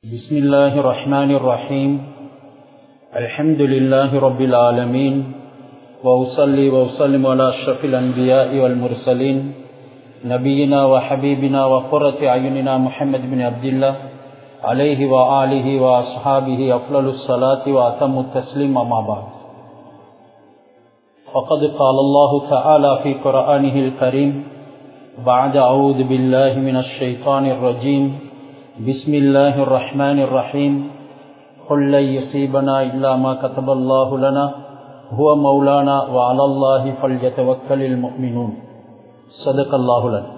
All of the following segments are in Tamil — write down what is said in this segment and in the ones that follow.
بسم الله الرحمن الرحيم الحمد لله رب العالمين وأصلي وأسلم على أشرف الأنبياء والمرسلين نبينا وحبيبنا وقرة أعيننا محمد بن عبد الله عليه وآله وأصحابه أفضل الصلاة وأتم التسليم أما بعد فقد قال الله تعالى في قرآنه الكريم بعد أعوذ بالله من الشيطان الرجيم بسم الله الرحمن الرحيم قل لن يصيبنا إلا ما كتب الله لنا هو مولانا وعلى الله فليتوكل المؤمنون صدق الله لنا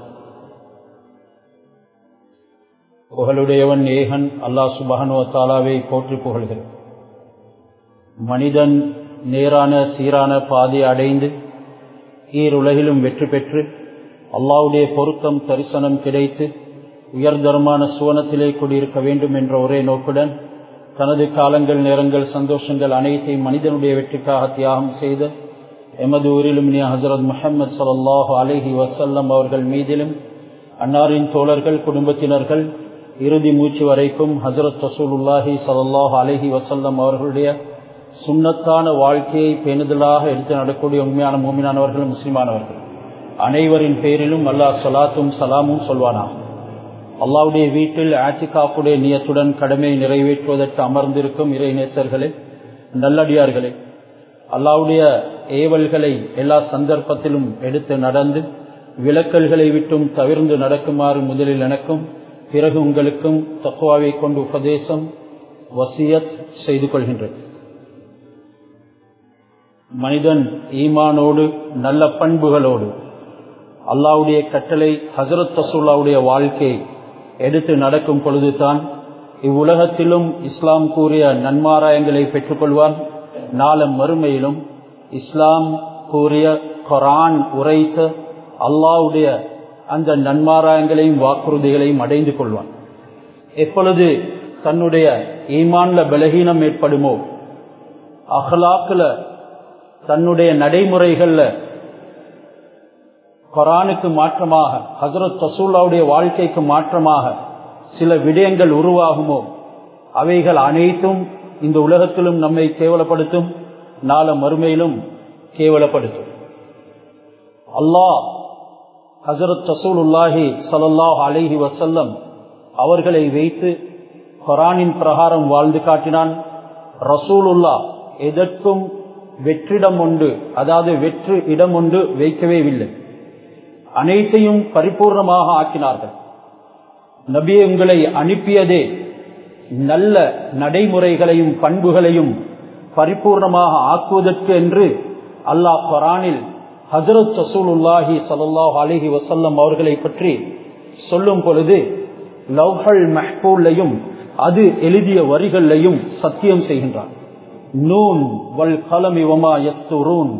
புகழுடையவன் ஏகன் அல்லாஹ் சுபஹனுவ தாலாவை போற்றி புகழ்கிறேன் மனிதன் நேரான சீரான பாதை அடைந்து ஈருலகிலும் வெற்றி பெற்று அல்லாவுடைய பொருத்தம் தரிசனம் கிடைத்து உயர்தரமான சுவனத்திலே குடியிருக்க வேண்டும் என்ற ஒரே நோக்குடன் தனது காலங்கள் நேரங்கள் சந்தோஷங்கள் அனைத்தையும் மனிதனுடைய வெற்றிக்காக தியாகம் செய்த எமது ஊரிலும் இனிய ஹசரத் முஹம்மது சல்லாஹூ அலஹி வசல்லம் அவர்கள் மீதிலும் அன்னாரின் தோழர்கள் குடும்பத்தினர்கள் இறுதி மூச்சு வரைக்கும் ஹசரத் ரசூலுல்லாஹி சல்லாஹூ அலஹி வசல்லம் அவர்களுடைய சுண்ணத்தான வாழ்க்கையை பேணுதலாக எடுத்து நடக்கூடிய உண்மையான மூமினானவர்கள் முஸ்லிமானவர்கள் அனைவரின் பேரிலும் அல்லாஹ் சலாத்தும் சலாமும் சொல்வானா அல்லாவுடைய வீட்டில் ஆட்சிகாப்புடைய நியத்துடன் கடமை நிறைவேற்றுவதற்கு அமர்ந்திருக்கும் இறை நேசர்களே நல்லடியார்களே அல்லாவுடைய ஏவல்களை எல்லா சந்தர்ப்பத்திலும் எடுத்து நடந்து விளக்கல்களை விட்டும் தவிர்ந்து நடக்குமாறு முதலில் எனக்கும் பிறகு உங்களுக்கும் தக்குவாவை கொண்டு உபதேசம் வசியத் செய்து கொள்கின்றது மனிதன் ஈமானோடு நல்ல பண்புகளோடு அல்லாவுடைய கட்டளை ஹசரத் தசூல்லாவுடைய வாழ்க்கை எடுத்து நடக்கும் பொழுதுதான் இவ்வுலகத்திலும் இஸ்லாம் கூறிய நன்மாராயங்களை பெற்றுக்கொள்வான் நாளம் மறுமையிலும் இஸ்லாம் கூறிய கொரான் உரைத்த அல்லாவுடைய அந்த நன்மாராயங்களையும் வாக்குறுதிகளையும் அடைந்து கொள்வான் எப்பொழுது தன்னுடைய ஈமான்ல பலகீனம் ஏற்படுமோ அஹ்லாக்குல தன்னுடைய நடைமுறைகள்ல கொரானுக்கு மாற்றமாக ஹசரத் தசூல்லாவுடைய வாழ்க்கைக்கு மாற்றமாக சில விடயங்கள் உருவாகுமோ அவைகள் அனைத்தும் இந்த உலகத்திலும் நம்மை கேவலப்படுத்தும் நாள மறுமையிலும் கேவலப்படுத்தும் அல்லாஹ் ஹசரத் தசூலுல்லாஹி சல்லாஹ் அலிஹி வசல்லம் அவர்களை வைத்து கொரானின் பிரகாரம் வாழ்ந்து காட்டினான் ரசூலுல்லா எதற்கும் வெற்றிடம் உண்டு அதாவது வெற்று இடம் உண்டு வைக்கவே இல்லை அனைத்தையும் பரிபூர்ணமாக ஆக்கினார்கள் நபியை உங்களை அனுப்பியதே நல்ல நடைமுறைகளையும் பண்புகளையும் பரிபூர்ணமாக ஆக்குவதற்கு என்று அல்லாஹ் குரானில் ஹசரத் சசூலுல்லாஹி சல்லாஹ் அலிஹி வசல்லம் அவர்களை பற்றி சொல்லும் பொழுது லவ்ஹல் மெஹ்பூல்லையும் அது எழுதிய வரிகளையும் சத்தியம் செய்கின்றார் நூன் வல் கலம் இவமா எஸ்துரூன்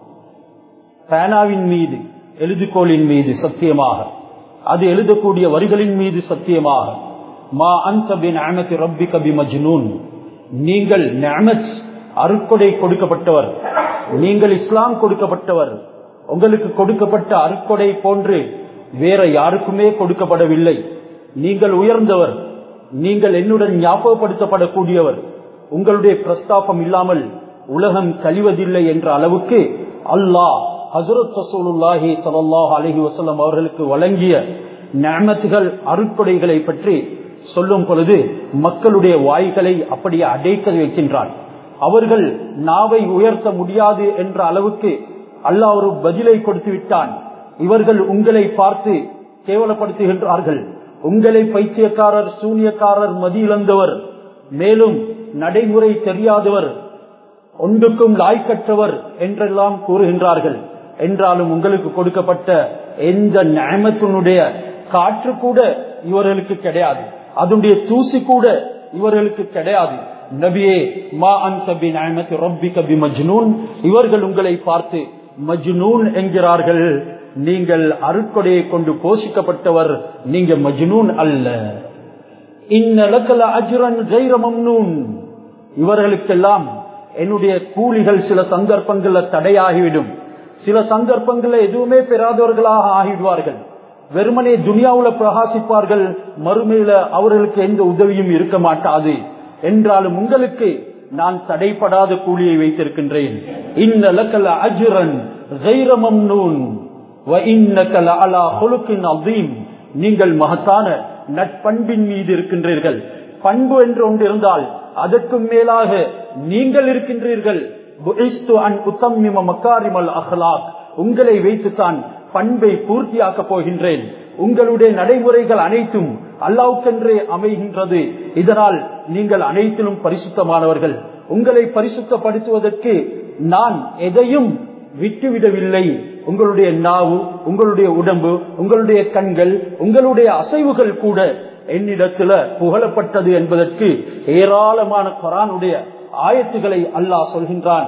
பேனாவின் மீது எழுதுகோளின் மீது சத்தியமாக அது எழுதக்கூடிய வரிகளின் மீது சத்தியமாக மா அந்த பின் அமதி ரப்பி கபி மஜ்னூன் நீங்கள் நேமத் அருக்கொடை கொடுக்கப்பட்டவர் நீங்கள் இஸ்லாம் கொடுக்கப்பட்டவர் உங்களுக்கு கொடுக்கப்பட்ட அருக்கொடை போன்று வேற யாருக்குமே கொடுக்கப்படவில்லை நீங்கள் உயர்ந்தவர் நீங்கள் என்னுடன் ஞாபகப்படுத்தப்படக்கூடியவர் உங்களுடைய பிரஸ்தாபம் இல்லாமல் உலகம் கழிவதில்லை என்ற அளவுக்கு அல்லாஹ் ஹசரத் ரசூலுல்லாஹி சல்லாஹ் அலஹி வசல்லம் அவர்களுக்கு வழங்கிய ஞானத்துகள் அருட்கொடைகளை பற்றி சொல்லும் பொழுது மக்களுடைய வாய்களை அப்படியே அடைக்க வைக்கின்றான் அவர்கள் நாவை உயர்த்த முடியாது என்ற அளவுக்கு அல்லாஹ் ஒரு பதிலை கொடுத்து விட்டான் இவர்கள் உங்களை பார்த்து கேவலப்படுத்துகின்றார்கள் உங்களை பைத்தியக்காரர் சூனியக்காரர் மதியிழந்தவர் மேலும் நடைமுறை தெரியாதவர் ஒன்றுக்கும் லாய்க்கற்றவர் என்றெல்லாம் கூறுகின்றார்கள் என்றாலும் உங்களுக்கு கொடுக்கப்பட்ட எந்த நியமத்தினுடைய காற்று கூட இவர்களுக்கு கிடையாது அதனுடைய தூசி கூட இவர்களுக்கு கிடையாது நபியே மா அன்சபி நியமத்து ரொப்பி கபி மஜ்னூன் இவர்கள் உங்களை பார்த்து மஜ்னூன் என்கிறார்கள் நீங்கள் அருட்கொடையை கொண்டு போஷிக்கப்பட்டவர் நீங்க மஜ்னூன் அல்ல இன்னலக்கல அஜுரன் ஜெய்ர மம்னூன் இவர்களுக்கெல்லாம் என்னுடைய கூலிகள் சில சந்தர்ப்பங்கள்ல தடையாகிவிடும் சில சந்தர்ப்பங்கள்ல எதுவுமே பெறாதவர்களாக ஆகிடுவார்கள் வெறுமனே துனியாவுல பிரகாசிப்பார்கள் மறுமையில அவர்களுக்கு எந்த உதவியும் இருக்க மாட்டாது என்றாலும் உங்களுக்கு நான் தடைப்படாத கூலியை வைத்திருக்கின்றேன் இந்த லக்கல அஜுரன் நீங்கள் மகத்தான நட்பண்பின் மீது இருக்கின்றீர்கள் பண்பு என்று ஒன்று இருந்தால் அதற்கும் மேலாக நீங்கள் இருக்கின்றீர்கள் உங்களை வைத்துத்தான் பண்பை பூர்த்தியாக்க போகின்றேன் உங்களுடைய நடைமுறைகள் அனைத்தும் அல்லாவுக்கென்றே அமைகின்றது இதனால் நீங்கள் அனைத்திலும் பரிசுத்தமானவர்கள் உங்களை பரிசுத்தப்படுத்துவதற்கு நான் எதையும் விட்டுவிடவில்லை உங்களுடைய நாவு உங்களுடைய உடம்பு உங்களுடைய கண்கள் உங்களுடைய அசைவுகள் கூட என்னிடத்துல புகழப்பட்டது என்பதற்கு ஏராளமான குரானுடைய ஆயத்துகளை அல்லாஹ் சொல்கின்றான்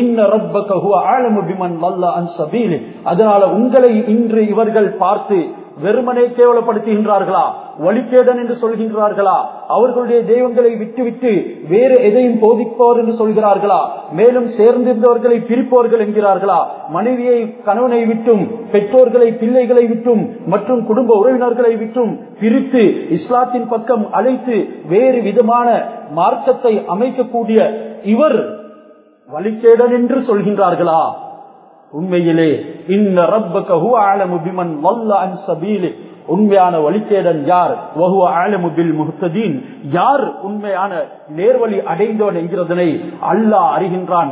அதனால உங்களை இன்று இவர்கள் பார்த்து வெறுமனே கேவலப்படுத்துகின்றார்களா வழிகேடன் என்று சொல்கின்றார்களா அவர்களுடைய தெய்வங்களை விட்டுவிட்டு வேறு எதையும் போதிப்போர் என்று சொல்கிறார்களா மேலும் சேர்ந்திருந்தவர்களை பிரிப்போர்கள் என்கிறார்களா மனைவியை கணவனை விட்டும் பெற்றோர்களை பிள்ளைகளை விட்டும் மற்றும் குடும்ப உறவினர்களை விட்டும் பிரித்து இஸ்லாத்தின் பக்கம் அழைத்து வேறு விதமான மார்க்கத்தை அமைக்கக்கூடிய இவர் வழிகேடன் என்று சொல்கின்றார்களா உண்மையிலே இந்த ரப்பகன் உண்மையான வழிகேடன் யார் முகத்ததீன் யார் உண்மையான நேர்வழி அடைந்தோன் என்கிறதனை அல்லாஹ் அறிகின்றான்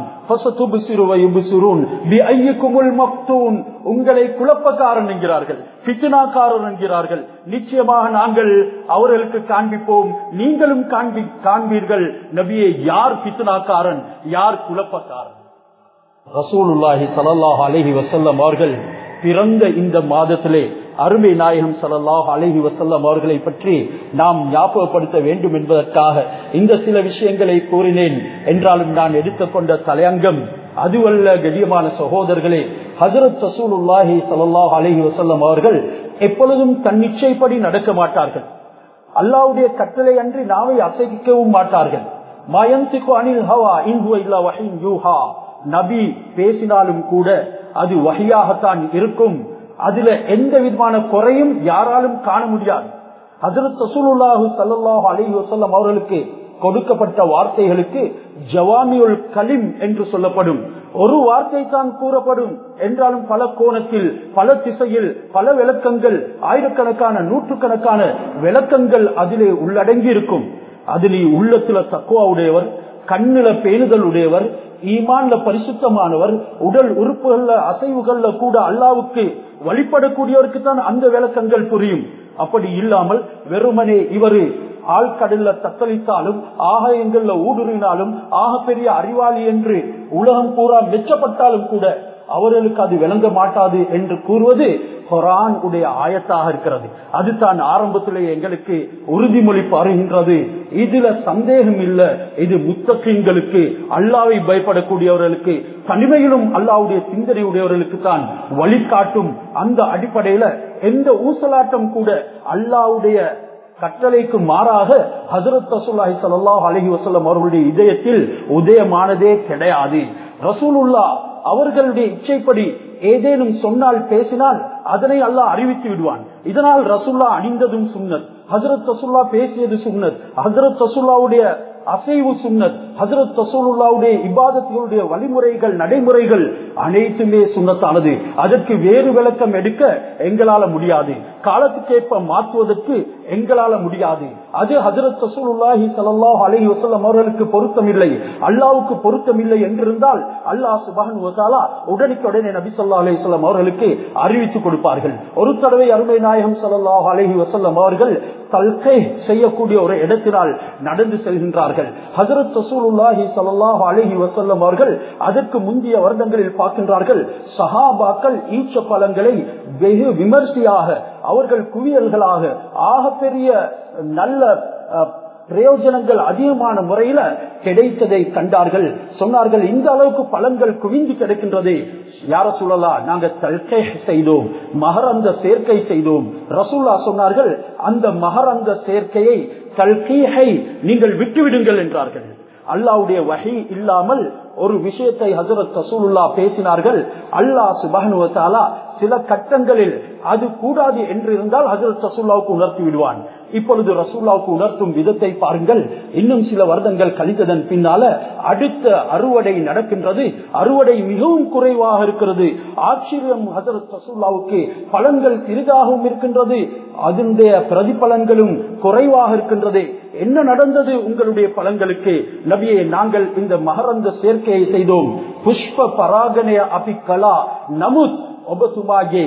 உங்களை குழப்பக்காரன் என்கிறார்கள் பிச்சுனாக்காரன் என்கிறார்கள் நிச்சயமாக நாங்கள் அவர்களுக்கு காண்பிப்போம் நீங்களும் காண்பி காண்பீர்கள் நபியே யார் பித்துனாக்காரன் யார் குழப்பக்காரன் ரசூலுல்லாஹி சல்லாஹ் அலஹி வசல்லம் அவர்கள் பிறந்த இந்த மாதத்திலே அருமை நாயகம் சல்லாஹ் அலஹி வசல்லம் அவர்களை பற்றி நாம் ஞாபகப்படுத்த வேண்டும் என்பதற்காக இந்த சில விஷயங்களை கூறினேன் என்றாலும் நான் எடுத்துக்கொண்ட தலையங்கம் அதுவல்ல கடியமான சகோதரர்களே ஹசரத் ரசூலுல்லாஹி சல்லாஹ் அலஹி வசல்லம் அவர்கள் எப்பொழுதும் தன்னிச்சைப்படி நடக்க மாட்டார்கள் அல்லாவுடைய கட்டளை அன்றி நாவை அசைக்கவும் மாட்டார்கள் மாயந்திக்கு அனில் ஹவா இன்ஹுவ இல்லா வஹின் யூஹா நபி பேசினாலும் கூட அது வகையாகத்தான் இருக்கும் அதுல எந்த விதமான குறையும் யாராலும் காண முடியாது ஹசரத் ரசூலுல்லாஹு சல்லாஹூ அலி வசல்லம் அவர்களுக்கு கொடுக்கப்பட்ட வார்த்தைகளுக்கு ஜவாமியுல் கலிம் என்று சொல்லப்படும் ஒரு வார்த்தை தான் கூறப்படும் என்றாலும் பல கோணத்தில் பல திசையில் பல விளக்கங்கள் ஆயிரக்கணக்கான நூற்றுக்கணக்கான விளக்கங்கள் அதிலே உள்ளடங்கி இருக்கும் அதில் உள்ளத்துல தக்குவா உடையவர் கண்ணில பேணுதல் உடையவர் ஈமான்ல பரிசுத்தமானவர் உடல் உறுப்புகள்ல அசைவுகள்ல கூட அல்லாவுக்கு வழிபடக்கூடியவருக்கு தான் அந்த விளக்கங்கள் புரியும் அப்படி இல்லாமல் வெறுமனே இவரு ஆழ்கடல்ல தத்தளித்தாலும் ஆகாயங்கள்ல ஊடுருவினாலும் ஆக பெரிய அறிவாளி என்று உலகம் பூரா மெச்சப்பட்டாலும் கூட அவர்களுக்கு அது விளங்க மாட்டாது என்று கூறுவது குரான் உடைய ஆயத்தாக இருக்கிறது அது தான் ஆரம்பத்திலே எங்களுக்கு உறுதிமொழி பாருகின்றது இதுல சந்தேகம் இல்ல இது முத்தகங்களுக்கு அல்லாவை பயப்படக்கூடியவர்களுக்கு தனிமையிலும் அல்லாவுடைய சிந்தனை உடையவர்களுக்கு தான் வழிகாட்டும் அந்த அடிப்படையில எந்த ஊசலாட்டம் கூட அல்லாவுடைய கட்டளைக்கு மாறாக ஹசரத் ரசூல்லாஹி சல்லாஹ் அலஹி வசல்லம் அவர்களுடைய இதயத்தில் உதயமானதே கிடையாது ரசூலுல்லா அவர்களுடைய இச்சைப்படி ஏதேனும் சொன்னால் பேசினால் அதனை அல்லாஹ் அறிவித்து விடுவான் இதனால் ரசுல்லா அணிந்ததும் சுன்னத் ஹசரத் ரசுல்லா பேசியது சுன்னத் ஹசரத் ரசுல்லாவுடைய அசைவு சுன்னத் ஹசரத் ரசூலுல்லாவுடைய இபாதத்தினுடைய வழிமுறைகள் நடைமுறைகள் அனைத்துமே சுண்ணத்தானது அதற்கு வேறு விளக்கம் எடுக்க எங்களால முடியாது காலத்துக்கேற்ப மாற்றுவதற்கு எங்களால முடியாது அது ஹசரத் ரசூலுல்லாஹி சல்லாஹ் அலஹி வசல்லம் அவர்களுக்கு பொருத்தமில்லை அல்லாவுக்கு பொருத்தமில்லை என்றிருந்தால் அல்லாஹ் சுபஹன் உடனுக்குடனே நபி சொல்லா அலிஸ்லாம் அவர்களுக்கு அறிவித்து கொடுப்பார்கள் ஒரு தடவை அருமை நாயகம் சல்லாஹ் அலஹி வசல்லம் அவர்கள் தல்கை செய்யக்கூடிய ஒரு இடத்தினால் நடந்து செல்கின்றார்கள் ஹசரத் ரசூலுல்லாஹி சல்லாஹ் அலஹி வசல்லம் அவர்கள் அதற்கு முந்தைய வருடங்களில் பார்க்கின்றார்கள் சஹாபாக்கள் ஈச்ச பழங்களை வெகு விமர்சையாக அவர்கள் குவியல்களாக ஆகப்பெரிய நல்ல பிரயோஜனங்கள் அதிகமான முறையில கிடைத்ததை கண்டார்கள் சொன்னார்கள் இந்த அளவுக்கு பலன்கள் குவிந்து கிடைக்கின்றது யார சொல்லலாம் நாங்க தல்கை செய்தோம் மகரந்த சேர்க்கை செய்தோம் ரசூல்லா சொன்னார்கள் அந்த மகரந்த சேர்க்கையை தல்கீகை நீங்கள் விட்டுவிடுங்கள் என்றார்கள் அல்லாவுடைய வகை இல்லாமல் ஒரு விஷயத்தை ஹசரத் ரசூலுல்லா பேசினார்கள் அல்லாஹ் சுபகனுவத்தாலா சில கட்டங்களில் அது கூடாது என்று இருந்தால் ஹசரத் ரசூல்லாவுக்கு உணர்த்தி விடுவான் இப்பொழுது ரசூல்லாவுக்கு உணர்த்தும் விதத்தை பாருங்கள் இன்னும் சில வருடங்கள் கழித்ததன் பின்னால அடுத்த அறுவடை நடக்கின்றது அறுவடை மிகவும் குறைவாக இருக்கிறது ஆச்சரியம் ஹசரத் ரசூல்லாவுக்கு பலன்கள் சிறிதாகவும் இருக்கின்றது அதனுடைய பிரதிபலன்களும் குறைவாக இருக்கின்றது என்ன நடந்தது உங்களுடைய பலன்களுக்கு நபியை நாங்கள் இந்த மகரந்த சேர்க்கையை செய்தோம் புஷ்ப பராகனய அபிகலா நமுத் ஒபத்துமாகே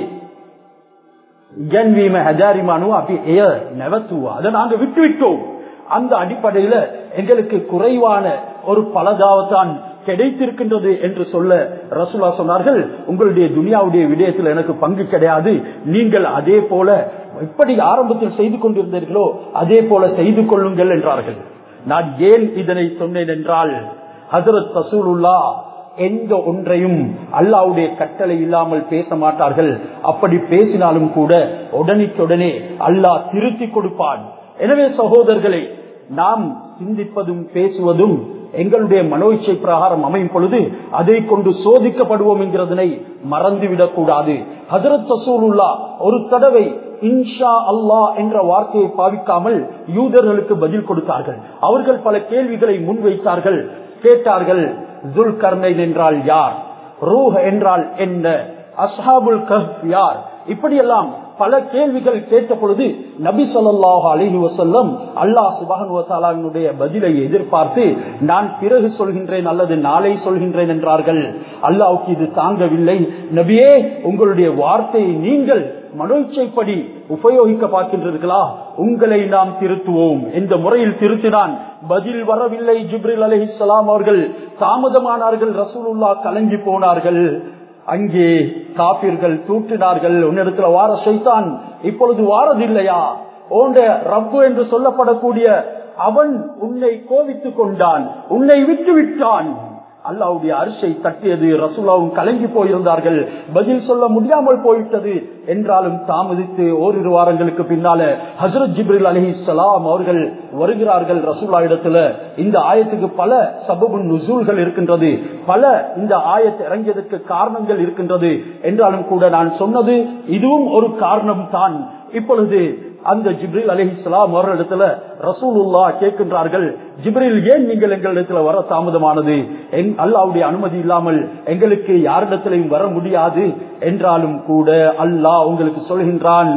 அதை நாங்க விட்டு விட்டோம் அந்த அடிப்படையில எங்களுக்கு குறைவான ஒரு பலதாவத்தான் கிடைத்திருக்கின்றது என்று சொல்ல ரசூலா சொன்னார்கள் உங்களுடைய துனியாவுடைய விடயத்தில் எனக்கு பங்கு கிடையாது நீங்கள் அதே போல எப்படி ஆரம்பத்தில் செய்து கொண்டிருந்தீர்களோ அதே போல செய்து கொள்ளுங்கள் என்றார்கள் நான் ஏன் இதனை சொன்னேன் என்றால் ஹசரத் ரசூலுல்லா எந்த ஒன்றையும் அல்லாவுடைய கட்டளை இல்லாமல் பேச மாட்டார்கள் அப்படி பேசினாலும் கூட உடனுக்குடனே அல்லாஹ் திருத்தி கொடுப்பான் எனவே சகோதரர்களை நாம் சிந்திப்பதும் பேசுவதும் எங்களுடைய மனோச்சை பிரகாரம் அமையும் பொழுது அதை கொண்டு சோதிக்கப்படுவோம் என்கிறதனை மறந்துவிடக் கூடாது ஹசரத் ரசூலுல்லா ஒரு தடவை இன்ஷா அல்லா என்ற வார்த்தையை பாவிக்காமல் யூதர்களுக்கு பதில் கொடுத்தார்கள் அவர்கள் பல கேள்விகளை முன்வைத்தார்கள் கேட்டார்கள் துல் கர்னைன் என்றால் யார் ரூஹ் என்றால் என்ன அஸ்ஹாபுல் கஹ் யார் இப்படியெல்லாம் பல கேள்விகள் கேட்ட பொழுது நபி சொல்லாஹ் அலிஹி வசல்லம் அல்லாஹ் சுபானுடைய பதிலை எதிர்பார்த்து நான் பிறகு சொல்கின்றேன் அல்லது நாளை சொல்கின்றேன் என்றார்கள் அல்லாவுக்கு இது தாங்கவில்லை நபியே உங்களுடைய வார்த்தையை நீங்கள் மனோச்சைப்படி உபயோகிக்க பார்க்கின்றீர்களா உங்களை நாம் திருத்துவோம் எந்த முறையில் திருத்தினான் பதில் வரவில்லை ஜிப்ரில் அலஹிஸ்லாம் அவர்கள் தாமதமானார்கள் ரசூலுல்லா கலங்கி போனார்கள் அங்கே காப்பீர்கள் தூற்றினார்கள் உன்னிடத்துல வார செய்தான் இப்பொழுது வாரதில்லையா ஓண்ட ரப்பு என்று சொல்லப்படக்கூடிய அவன் உன்னை கோவித்துக் கொண்டான் உன்னை விட்டு விட்டான் அல்லாவுடைய அரிசை தட்டியது ரசூலாவும் கலங்கி போயிருந்தார்கள் பதில் சொல்ல முடியாமல் போய்விட்டது என்றாலும் தாமதித்து ஓரிரு வாரங்களுக்கு பின்னால ஹசரத் ஜிப்ரில் அலி சலாம் அவர்கள் வருகிறார்கள் ரசூலா இடத்துல இந்த ஆயத்துக்கு பல சபபு நுசூல்கள் இருக்கின்றது பல இந்த ஆயத்தை இறங்கியதற்கு காரணங்கள் இருக்கின்றது என்றாலும் கூட நான் சொன்னது இதுவும் ஒரு காரணம் தான் இப்பொழுது அந்த ஜிப்ரில் அலி இஸ்லாம் அவர்களிடத்துல ரசூலுல்லா கேட்கின்றார்கள் ஜிப்ரில் ஏன் நீங்கள் எங்களிடத்துல வர தாமதமானது அல்லாவுடைய அனுமதி இல்லாமல் எங்களுக்கு யாரிடத்திலையும் வர முடியாது என்றாலும் கூட அல்லாஹ் உங்களுக்கு சொல்கின்றான்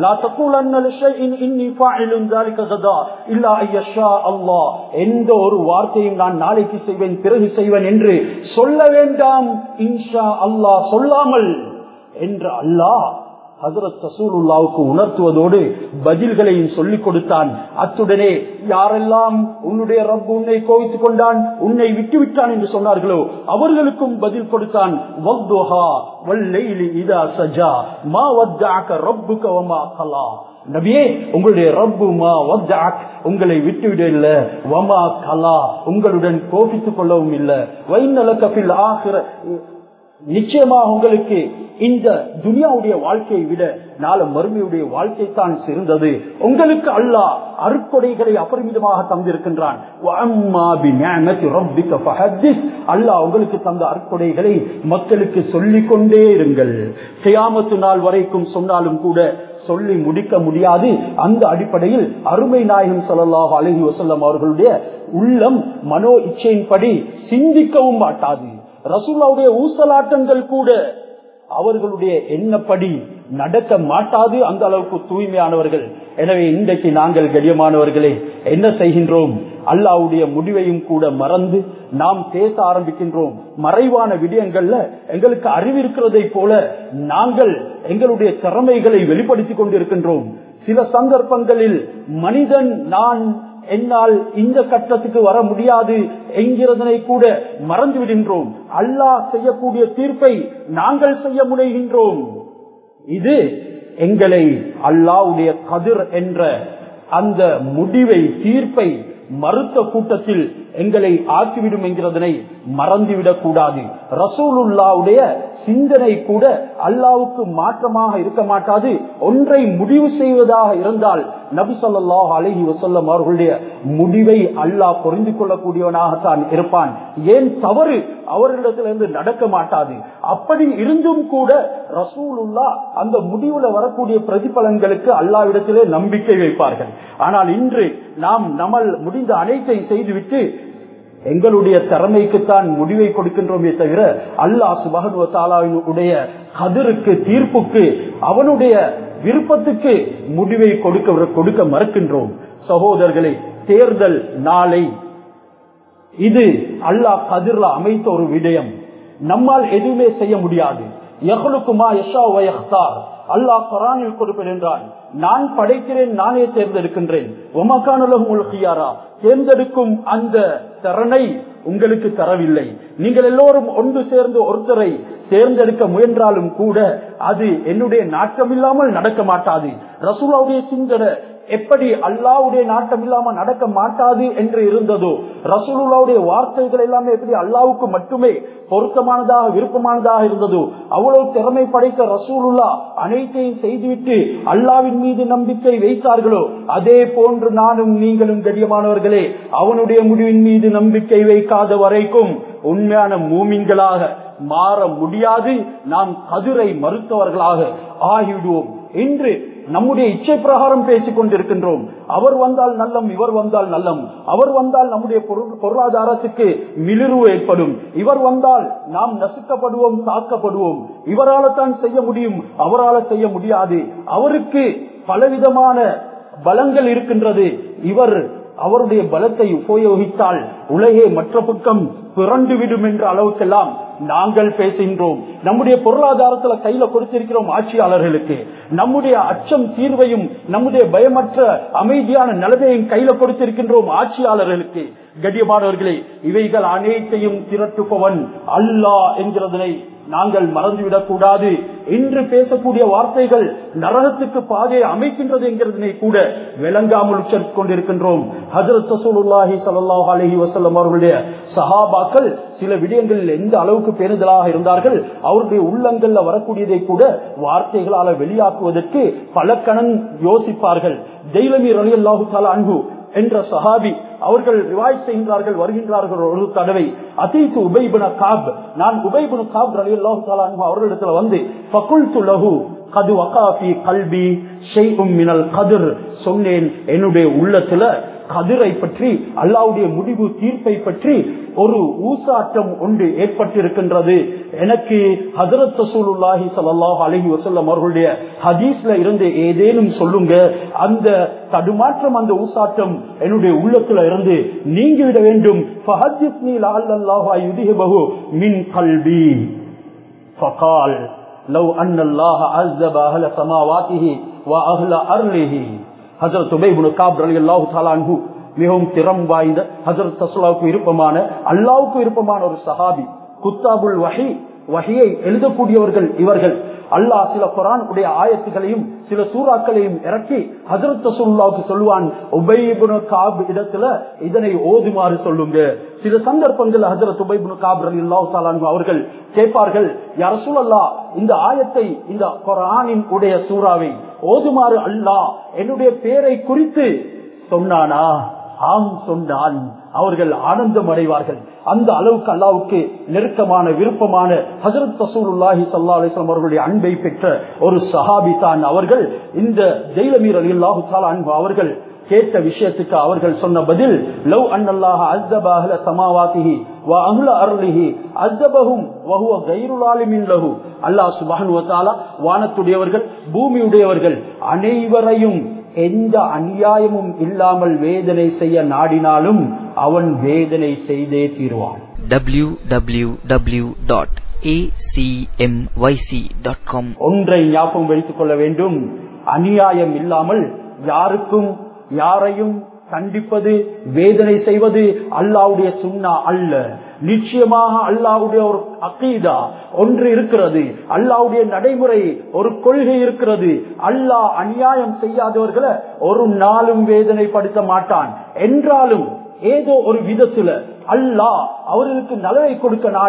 எந்த ஒரு வார்த்தையும் நான் நாளைக்கு செய்வேன் பிறகு செய்வேன் என்று சொல்ல வேண்டாம் இன்ஷா அல்லாஹ் சொல்லாமல் என்று அல்லாஹ் ஹசரத் ரசூலுல்லாவுக்கு உணர்த்துவதோடு பதில்களையும் சொல்லிக் கொடுத்தான் அத்துடனே யாரெல்லாம் உன்னுடைய ரப்பு உன்னை கோவித்துக் கொண்டான் உன்னை விட்டுவிட்டான் என்று சொன்னார்களோ அவர்களுக்கும் பதில் கொடுத்தான் நபியே உங்களுடைய ரப்பு மா வத்தாக் உங்களை விட்டுவிட இல்ல வமா கலா உங்களுடன் கோபித்துக் கொள்ளவும் இல்ல வைநலக்கபில் ஆகிற நிச்சயமாக உங்களுக்கு இந்த துனியாவுடைய வாழ்க்கையை விட நாள மறுமையுடைய வாழ்க்கை தான் சிறந்தது உங்களுக்கு அல்லாஹ் அருக்கொடைகளை அபரிமிதமாக தந்திருக்கின்றான் அல்லாஹ் உங்களுக்கு தந்த அருக்கொடைகளை மக்களுக்கு சொல்லிக் கொண்டே இருங்கள் செய்யாமத்து நாள் வரைக்கும் சொன்னாலும் கூட சொல்லி முடிக்க முடியாது அந்த அடிப்படையில் அருமை நாயகம் சொல்லலாஹ் அலஹி வசல்லம் அவர்களுடைய உள்ளம் மனோ இச்சையின்படி சிந்திக்கவும் மாட்டாது ரசூல்லாவுடைய ஊசலாட்டங்கள் கூட அவர்களுடைய எண்ணப்படி நடக்க மாட்டாது அந்த அளவுக்கு தூய்மையானவர்கள் எனவே இன்றைக்கு நாங்கள் கடியமானவர்களே என்ன செய்கின்றோம் அல்லாவுடைய முடிவையும் கூட மறந்து நாம் பேச ஆரம்பிக்கின்றோம் மறைவான விடயங்கள்ல எங்களுக்கு அறிவிருக்கிறதை போல நாங்கள் எங்களுடைய திறமைகளை வெளிப்படுத்திக் கொண்டிருக்கின்றோம் சில சந்தர்ப்பங்களில் மனிதன் நான் என்னால் இந்த கட்டத்துக்கு வர முடியாது என்கிறதனை கூட மறந்து விடுகின்றோம் அல்லாஹ் செய்யக்கூடிய தீர்ப்பை நாங்கள் செய்ய முனைகின்றோம் இது எங்களை அல்லாவுடைய கதிர் என்ற அந்த முடிவை தீர்ப்பை மறுத்த கூட்டத்தில் எங்களை ஆக்கிவிடும் என்கிறதனை மறந்துவிடக் கூடாது ரசூலுல்லாவுடைய சிந்தனை கூட அல்லாவுக்கு மாற்றமாக இருக்க மாட்டாது ஒன்றை முடிவு செய்வதாக இருந்தால் நபி சொல்லாஹ் அலஹி வசல்லம் அவர்களுடைய முடிவை அல்லாஹ் புரிந்து கொள்ளக்கூடியவனாகத்தான் இருப்பான் ஏன் தவறு அவர்களிடத்திலிருந்து நடக்க மாட்டாது அப்படி இருந்தும் கூட ரசூலுல்லா அந்த முடிவுல வரக்கூடிய பிரதிபலன்களுக்கு அல்லாவிடத்திலே நம்பிக்கை வைப்பார்கள் ஆனால் இன்று நாம் நம்மள் முடிந்த அனைத்தை செய்துவிட்டு எங்களுடைய திறமைக்குத்தான் முடிவை கொடுக்கின்றோமே தவிர அல்லாஹ் சுபகனுடைய கதிருக்கு தீர்ப்புக்கு அவனுடைய விருப்பத்துக்கு முடிவை கொடுக்க கொடுக்க மறுக்கின்றோம் சகோதரர்களே தேர்தல் நாளை இது அல்லாஹ் கதிர்ல அமைத்த ஒரு விடயம் நம்மால் எதுவுமே செய்ய முடியாது எஹலுக்குமா யஷா வயஹ்தார் அல்லாஹ் குரானில் கொடுப்பேன் என்றான் நான் படைக்கிறேன் நானே தேர்ந்தெடுக்கின்றேன் ஒமக்கானலகுயாரா தேர்ந்தெடுக்கும் அந்த திறனை உங்களுக்கு தரவில்லை நீங்கள் எல்லோரும் ஒன்று சேர்ந்து ஒருத்தரை தேர்ந்தெடுக்க முயன்றாலும் கூட அது என்னுடைய நாட்டம் இல்லாமல் நடக்க மாட்டாது ரசூலாவுடைய சிந்தனை எப்படி அல்லாவுடைய நாட்டம் இல்லாம நடக்க மாட்டாது என்று இருந்ததோ ரசூலுல்லாவுடைய வார்த்தைகள் எல்லாமே எப்படி அல்லாவுக்கு மட்டுமே பொருத்தமானதாக விருப்பமானதாக இருந்ததோ அவ்வளவு திறமை படைத்த ரசூலுல்லா அனைத்தையும் செய்துவிட்டு அல்லாவின் மீது நம்பிக்கை வைத்தார்களோ அதே போன்று நானும் நீங்களும் கடியமானவர்களே அவனுடைய முடிவின் மீது நம்பிக்கை வைக்காத வரைக்கும் உண்மையான மூமின்களாக மாற முடியாது நாம் கதிரை மறுத்தவர்களாக ஆகிவிடுவோம் இன்று நம்முடைய இச்சை பிரகாரம் பேசிக் கொண்டிருக்கின்றோம் அவர் வந்தால் நல்லம் இவர் வந்தால் நல்லம் அவர் வந்தால் நம்முடைய பொருளாதாரத்துக்கு மிளிர்வு ஏற்படும் இவர் வந்தால் நாம் நசுக்கப்படுவோம் தாக்கப்படுவோம் இவரால் தான் செய்ய முடியும் அவரால் செய்ய முடியாது அவருக்கு பலவிதமான பலங்கள் இருக்கின்றது இவர் அவருடைய பலத்தை உபயோகித்தால் உலகே மற்ற பக்கம் பிறண்டுவிடும் என்ற அளவுக்கெல்லாம் நாங்கள் பேசுகின்றோம் நம்முடைய பொருளாதாரத்துல கையில கொடுத்திருக்கிறோம் ஆட்சியாளர்களுக்கு நம்முடைய அச்சம் தீர்வையும் நம்முடைய பயமற்ற அமைதியான நிலைமையும் கையில கொடுத்திருக்கின்றோம் ஆட்சியாளர்களுக்கு கடியமானவர்களே இவைகள் அனைத்தையும் திரட்டுப்பவன் அல்லாஹ் என்கிறதனை நாங்கள் மறந்துவிடக் கூடாது இன்று பேசக்கூடிய வார்த்தைகள் நரகத்துக்கு பாதையை அமைக்கின்றது என்கிறதனை கூட விளங்காமல் உச்சரித்துக் கொண்டிருக்கின்றோம் ஹசரத் சசூலுல்லாஹி சல்லாஹ் அலஹி வசல்லம் அவர்களுடைய சஹாபாக்கள் சில விடயங்களில் எந்த அளவுக்கு பேணுதலாக இருந்தார்கள் அவருடைய உள்ளங்கள்ல வரக்கூடியதை கூட வார்த்தைகளால வெளியாக்குவதற்கு பல கணன் யோசிப்பார்கள் ஜெயிலமீர் அலி அல்லாஹு தாலா அன்பு என்ற சஹாபி அவர்கள் ரிவாய் செய்கின்றார்கள் வருகின்றார்கள் ஒரு தடவை அதீத்து உபைபுன காப் நான் உபைபுன காப் அலி அல்லாஹு தாலா அவர்களிடத்துல வந்து பகுல் துலகு கது வகாபி கல்வி ஷெய்கும் மினல் கதிர் சொன்னேன் என்னுடைய உள்ளத்துல கதிரை பற்றி அல்லாவுடைய முடிவு தீர்ப்பை பற்றி ஒரு ஊசாட்டம் ஒன்று ஏற்பட்டிருக்கின்றது எனக்கு ஹசரத் சசூலுல்லாஹி சல்லாஹ் அலஹி வசல்லம் அவர்களுடைய ஹதீஸ்ல இருந்து ஏதேனும் சொல்லுங்க அந்த தடுமாற்றம் அந்த ஊசாட்டம் என்னுடைய உள்ளத்துல இருந்து நீங்கிவிட வேண்டும் மின் கல்வி فقال لو أن الله عذب أهل سماواته وأهل أرله ஹசரத் உபைபுனு காப் அலி அல்லாஹு தாலான்ஹு மிகவும் திறம் வாய்ந்த ஹசரத் தசுலாவுக்கு விருப்பமான அல்லாவுக்கு விருப்பமான ஒரு சஹாபி குத்தாபுல் வஹி வகையை எழுதக்கூடியவர்கள் இவர்கள் அல்லாஹ் சில குரான் உடைய ஆயத்துகளையும் சில சூறாக்களையும் இறக்கி ஹசரத் தசுல்லாவுக்கு சொல்லுவான் உபைபுனு காப் இடத்துல இதனை ஓதுமாறு சொல்லுங்க சில சந்தர்ப்பங்கள் ஹசரத் உபைபுனு காப் அலி அல்லாஹு தாலான்ஹு அவர்கள் கேட்பார்கள் அரசுல்லா இந்த ஆயத்தை இந்த குரானின் உடைய சூறாவை ஓதுமாறு அல்லாஹ் என்னுடைய பேரை குறித்து சொன்னானா ஆம் சொன்னான் அவர்கள் ஆனந்தம் அடைவார்கள் அந்த அளவுக்கு அல்லாவுக்கு நெருக்கமான விருப்பமான ஹசரத் தசூலுல்லாஹி சல்லா அலிஸ்லாம் அவர்களுடைய அன்பை பெற்ற ஒரு சஹாபி தான் அவர்கள் இந்த ஜெயிலமீர் அலி அல்லாஹு அன்பு அவர்கள் கேட்ட விஷயத்துக்கு அவர்கள் சொன்ன பதில் லவ் அன்னல்லாஹ அஸ்தபாஹல சமாவாத்திஹி வ அஹ்ல அருளிஹி அஸ்தபஹும் வஹுவ கைருலாலிமின் லஹு அல்லாஹ் சுப்ஹானஹு வ தஆலா வானத்துடையவர்கள் பூமியுடையவர்கள் அனைவரையும் எந்த அநியாயமும் இல்லாமல் வேதனை செய்ய நாடினாலும் அவன் வேதனை செய்தே தீருவான் www.acmyc.com ஒன்றை ஞாபகம் வைத்துக் கொள்ள வேண்டும் அநியாயம் இல்லாமல் யாருக்கும் யாரையும் கண்டிப்பது வேதனை செய்வது அல்லாவுடைய சுண்ணா அல்ல நிச்சயமாக அல்லாவுடைய ஒரு அக்கீதா ஒன்று இருக்கிறது அல்லாவுடைய நடைமுறை ஒரு கொள்கை இருக்கிறது அல்லாஹ் அநியாயம் செய்யாதவர்களை ஒரு நாளும் வேதனைப்படுத்த மாட்டான் என்றாலும் ஏதோ ஒரு விதத்துல அல்லாஹ் அவர்களுக்கு நலவை கொடுக்க நாடி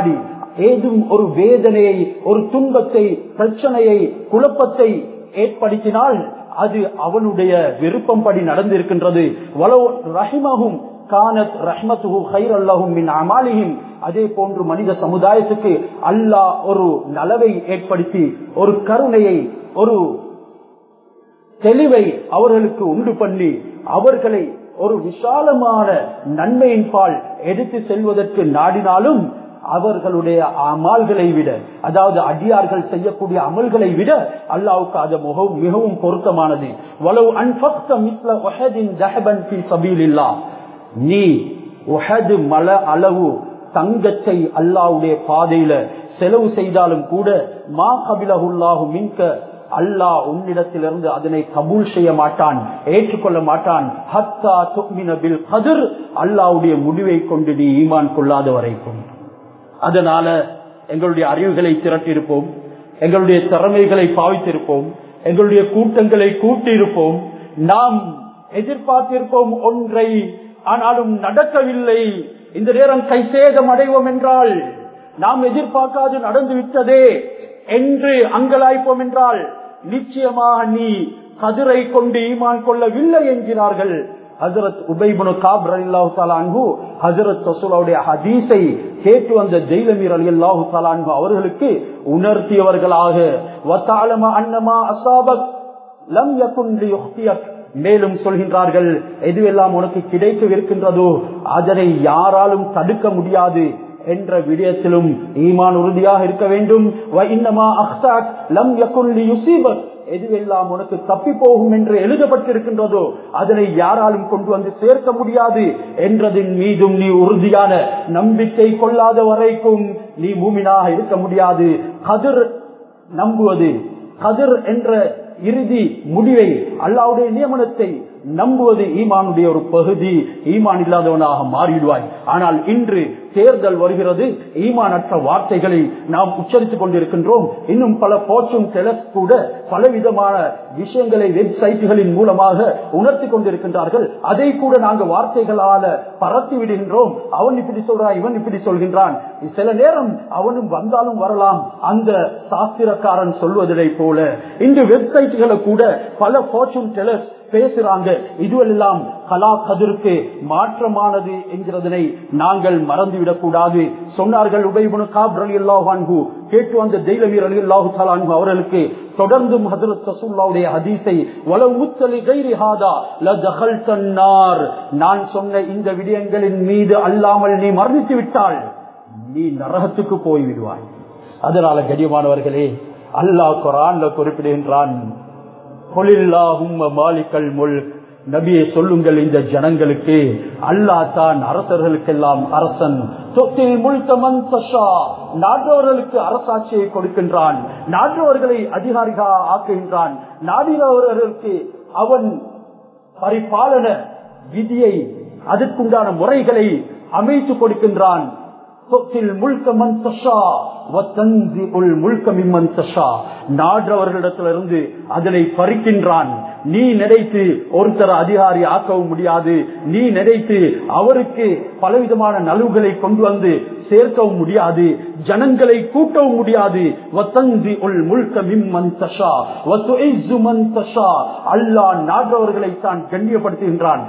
ஏதும் ஒரு வேதனையை ஒரு துன்பத்தை பிரச்சனையை குழப்பத்தை ஏற்படுத்தினால் அது அவனுடைய விருப்பம்படி நடந்திருக்கின்றது வலோ ரஹிமகும் கானத் ரஹ்மத்துஹு ஹைர் அல்லாஹும் மின் அமாலிஹிம் அதே போன்று மனித சமுதாயத்துக்கு அல்லாஹ் ஒரு நலவை ஏற்படுத்தி ஒரு கருணையை ஒரு தெளிவை அவர்களுக்கு உண்டு பண்ணி அவர்களை ஒரு விசாலமான நன்மையின் பால் எடுத்து செல்வதற்கு நாடினாலும் அவர்களுடைய அமல்களை விட அதாவது அடியார்கள் செய்யக்கூடிய அமல்களை விட அல்லாவுக்கு அது மிகவும் மிகவும் பொருத்தமானது வலவு அன்பக்த மிஸ்ல ஒஹதின் தஹபன் ஃபி சபீலில்லா நீ ஒஹது மல அளவு தங்கத்தை அல்லாவுடைய பாதையில செலவு செய்தாலும் கூட மா கபிலகுல்லாஹு மின்க அல்லாஹ் உன்னிடத்திலிருந்து அதனை கபூல் செய்ய மாட்டான் ஏற்றுக்கொள்ள மாட்டான் ஹத்தா துக்மின பில் கதிர் அல்லாவுடைய முடிவை கொண்டு நீ ஈமான் கொள்ளாத வரைக்கும் அதனால எங்களுடைய அறிவுகளை திரட்டியிருப்போம் எங்களுடைய திறமைகளை பாவித்திருப்போம் எங்களுடைய கூட்டங்களை கூட்டியிருப்போம் நாம் எதிர்பார்த்திருப்போம் ஒன்றை ஆனாலும் நடக்கவில்லை இந்த நேரம் கைசேதம் அடைவோம் என்றால் நாம் எதிர்பார்க்காது நடந்து விட்டதே என்று அங்கலாய்ப்போம் என்றால் நிச்சயமாக நீ கதிரை கொண்டு ஈமான் கொள்ளவில்லை என்கிறார்கள் ஹசரத் உபைபுனு காப் அல்லாஹு தாலான்ஹு ஹசரத் ரசூலாவுடைய ஹதீஸை கேட்டு வந்த ஜெயிலமீர் அலி அல்லாஹு தாலான்ஹு அவர்களுக்கு உணர்த்தியவர்களாக வத்தாலமா அன்னமா அசாபக் லம் யகுன் லியுக்தியக் மேலும் சொல்கின்றார்கள் எதுவெல்லாம் உனக்கு கிடைக்கவிருக்கின்றதோ அதனை யாராலும் தடுக்க முடியாது என்ற விடயத்திலும் ஈமான் உறுதியாக இருக்க வேண்டும் எதுவெல்லாம் உனக்கு தப்பி போகும் என்று எழுதப்பட்டிருக்கின்றதோ அதனை யாராலும் கொண்டு வந்து சேர்க்க முடியாது என்றதின் மீதும் நீ உறுதியான நம்பிக்கை கொள்ளாத வரைக்கும் நீ மூமினாக இருக்க முடியாது கதிர் நம்புவது கதிர் என்ற இறுதி முடிவை அல்லாவுடைய நியமனத்தை நம்புவது ஈமானுடைய ஒரு பகுதி ஈமான் இல்லாதவனாக மாறிடுவாய் ஆனால் இன்று தேர்தல் வருகிறது ஈமானற்ற வார்த்தைகளை நாம் உச்சரித்துக் கொண்டிருக்கின்றோம் இன்னும் பல போச்சும் டெலஸ் கூட பலவிதமான விஷயங்களை வெப்சைட்டுகளின் மூலமாக உணர்த்தி கொண்டிருக்கின்றார்கள் அதை கூட நாங்கள் வார்த்தைகளால பரத்தி விடுகின்றோம் அவன் இப்படி சொல்றான் இவன் இப்படி சொல்கின்றான் சில நேரம் அவனும் வந்தாலும் வரலாம் அந்த சாஸ்திரக்காரன் சொல்வதை போல இன்று வெப்சைட்டுகளை கூட பல போச்சும் டெலஸ் பேசுறாங்க இதுவெல்லாம் கலா கதிருக்கு மாற்றமானது என்கிறதனை நாங்கள் மறந்துவிடக் கூடாது சொன்னார்கள் உபயபுனு காப் அலி அல்லாஹான்கு கேட்டு வந்த தெய்வமீர் அலி அல்லாஹு தாலான்கு அவர்களுக்கு தொடர்ந்தும் ஹசரத் ரசூல்லாவுடைய ஹதீஸை வலவு முத்தலி கைரி ஹாதா ல தகல் தன்னார் நான் சொன்ன இந்த விடயங்களின் மீது அல்லாமல் நீ மரணித்து விட்டால் நீ நரகத்துக்கு போய் விடுவாய் அதனால கடியமானவர்களே அல்லாஹ் குரான்ல குறிப்பிடுகின்றான் மாலிக்கல் முல் நபியை சொல்லுங்கள் இந்த ஜனங்களுக்கு அல்லா தான் அரசர்களுக்கெல்லாம் அரசன் தொத்தில் முழுத்தமன் தஷா நாட்டவர்களுக்கு அரசாட்சியை கொடுக்கின்றான் நாட்டவர்களை அதிகாரிகளாக ஆக்குகின்றான் நாடினவர்களுக்கு அவன் பரிபாலன விதியை அதற்குண்டான முறைகளை அமைத்து கொடுக்கின்றான் நாடுறவர்களிடத்திலிருந்து அதனை பறிக்கின்றான் நீ நினைத்து ஒருத்தர் அதிகாரி ஆக்கவும் முடியாது நீ நினைத்து அவருக்கு பலவிதமான நலவுகளை கொண்டு வந்து சேர்க்கவும் முடியாது ஜனங்களை கூட்டவும் முடியாது அல்லா நாடுறவர்களை தான் கண்ணியப்படுத்துகின்றான்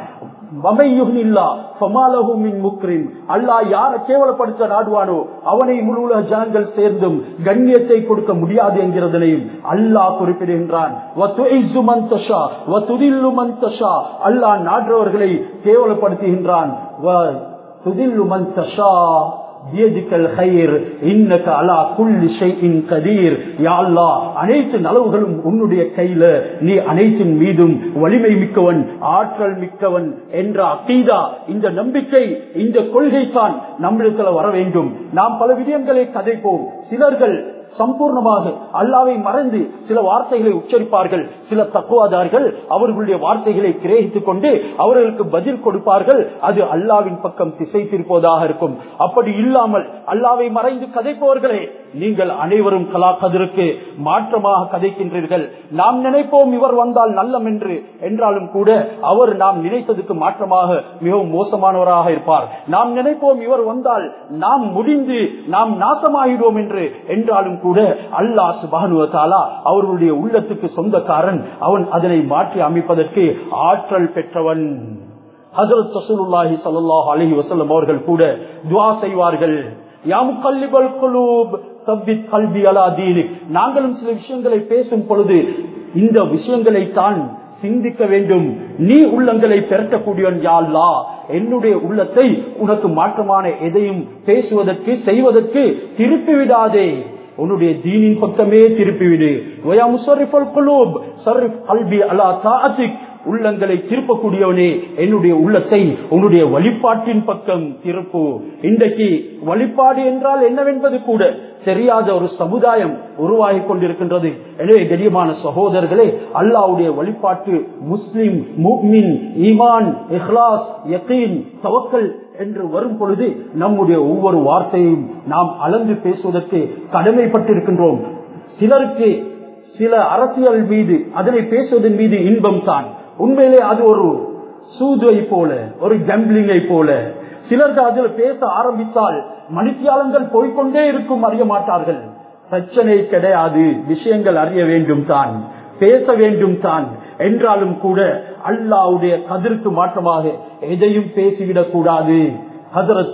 அல்லாஹ் யார கேவலப்படுத்த நாடுவானோ அவனை முழு ஜனங்கள் சேர்ந்தும் கண்ணியத்தை கொடுக்க முடியாது என்கிறதனையும் அல்லாஹ் குறிப்பிடுகின்றான் அல்லாஹ் நாடுறவர்களை கேவலப்படுத்துகின்றான் அனைத்து நலவுகளும் உன்னுடைய கையில நீ அனைத்தின் மீதும் வலிமை மிக்கவன் ஆற்றல் மிக்கவன் என்ற அக்கீதா இந்த நம்பிக்கை இந்த கொள்கை தான் நம்மிடத்தில் வர வேண்டும் நாம் பல விடயங்களை கதைப்போம் சிலர்கள் சம்பூர்ணமாக அல்லாவை மறந்து சில வார்த்தைகளை உச்சரிப்பார்கள் சில தக்குவாதார்கள் அவர்களுடைய வார்த்தைகளை கிரகித்துக் கொண்டு அவர்களுக்கு பதில் கொடுப்பார்கள் அது அல்லாவின் பக்கம் திசை திருப்போதாக இருக்கும் அப்படி இல்லாமல் அல்லாவை மறைந்து கதைப்பவர்களே நீங்கள் அனைவரும் கலா கதிருக்கு மாற்றமாக கதைக்கின்றீர்கள் நாம் நினைப்போம் இவர் வந்தால் நல்லம் என்று என்றாலும் கூட அவர் நாம் நினைத்ததுக்கு மாற்றமாக மிகவும் மோசமானவராக இருப்பார் நாம் நினைப்போம் இவர் வந்தால் நாம் முடிந்து நாம் நாசமாகிடுவோம் என்று என்றாலும் கூட அல்லாஹ் சுபானுவத்தாலா அவர்களுடைய உள்ளத்துக்கு சொந்தக்காரன் அவன் அதனை மாற்றி அமைப்பதற்கு ஆற்றல் பெற்றவன் ஹசரத் ரசூலுல்லாஹி ஸல்லல்லாஹு அலைஹி வஸல்லம் அவர்கள் கூட துஆ செய்வார்கள் யா முகல்லிபல் குலூப் தப்பித் கல்வி அலா தீனிக் நாங்களும் சில விஷயங்களை பேசும் பொழுது இந்த விஷயங்களை தான் சிந்திக்க வேண்டும் நீ உள்ளங்களை பெருக்கக்கூடியவன் யாழ்லா என்னுடைய உள்ளத்தை உனக்கு மாற்றமான எதையும் பேசுவதற்கு செய்வதற்கு திருப்பி விடாதே உன்னுடைய தீனின் பக்கமே திருப்பிவிடு உள்ளங்களை திருப்பக்கூடியவனே என்னுடைய உள்ளத்தை உன்னுடைய வழிபாட்டின் பக்கம் திருப்பு இன்றைக்கு வழிபாடு என்றால் என்னவென்பது கூட தெரியாத ஒரு சமுதாயம் உருவாகி கொண்டிருக்கின்றது எனவே கடியமான சகோதரர்களே அல்லாவுடைய வழிபாட்டு முஸ்லிம் முக்மின் ஈமான் இஹ்லாஸ் யகீன் தவக்கல் என்று வரும் பொழுது நம்முடைய ஒவ்வொரு வார்த்தையும் நாம் அளந்து பேசுவதற்கு கடமைப்பட்டிருக்கின்றோம் சிலருக்கு சில அரசியல் மீது அதனை பேசுவதன் மீது இன்பம் தான் உண்மையிலே அது ஒரு சூதுவை போல ஒரு ஜம்பிளிங்கை போல சிலருக்கு அதில் பேச ஆரம்பித்தால் மணித்தியாலங்கள் போய்கொண்டே இருக்கும் அறிய மாட்டார்கள் பிரச்சனை கிடையாது விஷயங்கள் அறிய வேண்டும் தான் பேச வேண்டும் தான் என்றாலும் கூட அல்லாவுடைய கதிர்க்கு மாற்றமாக எதையும் பேசிவிடக் கூடாது ஹசரத்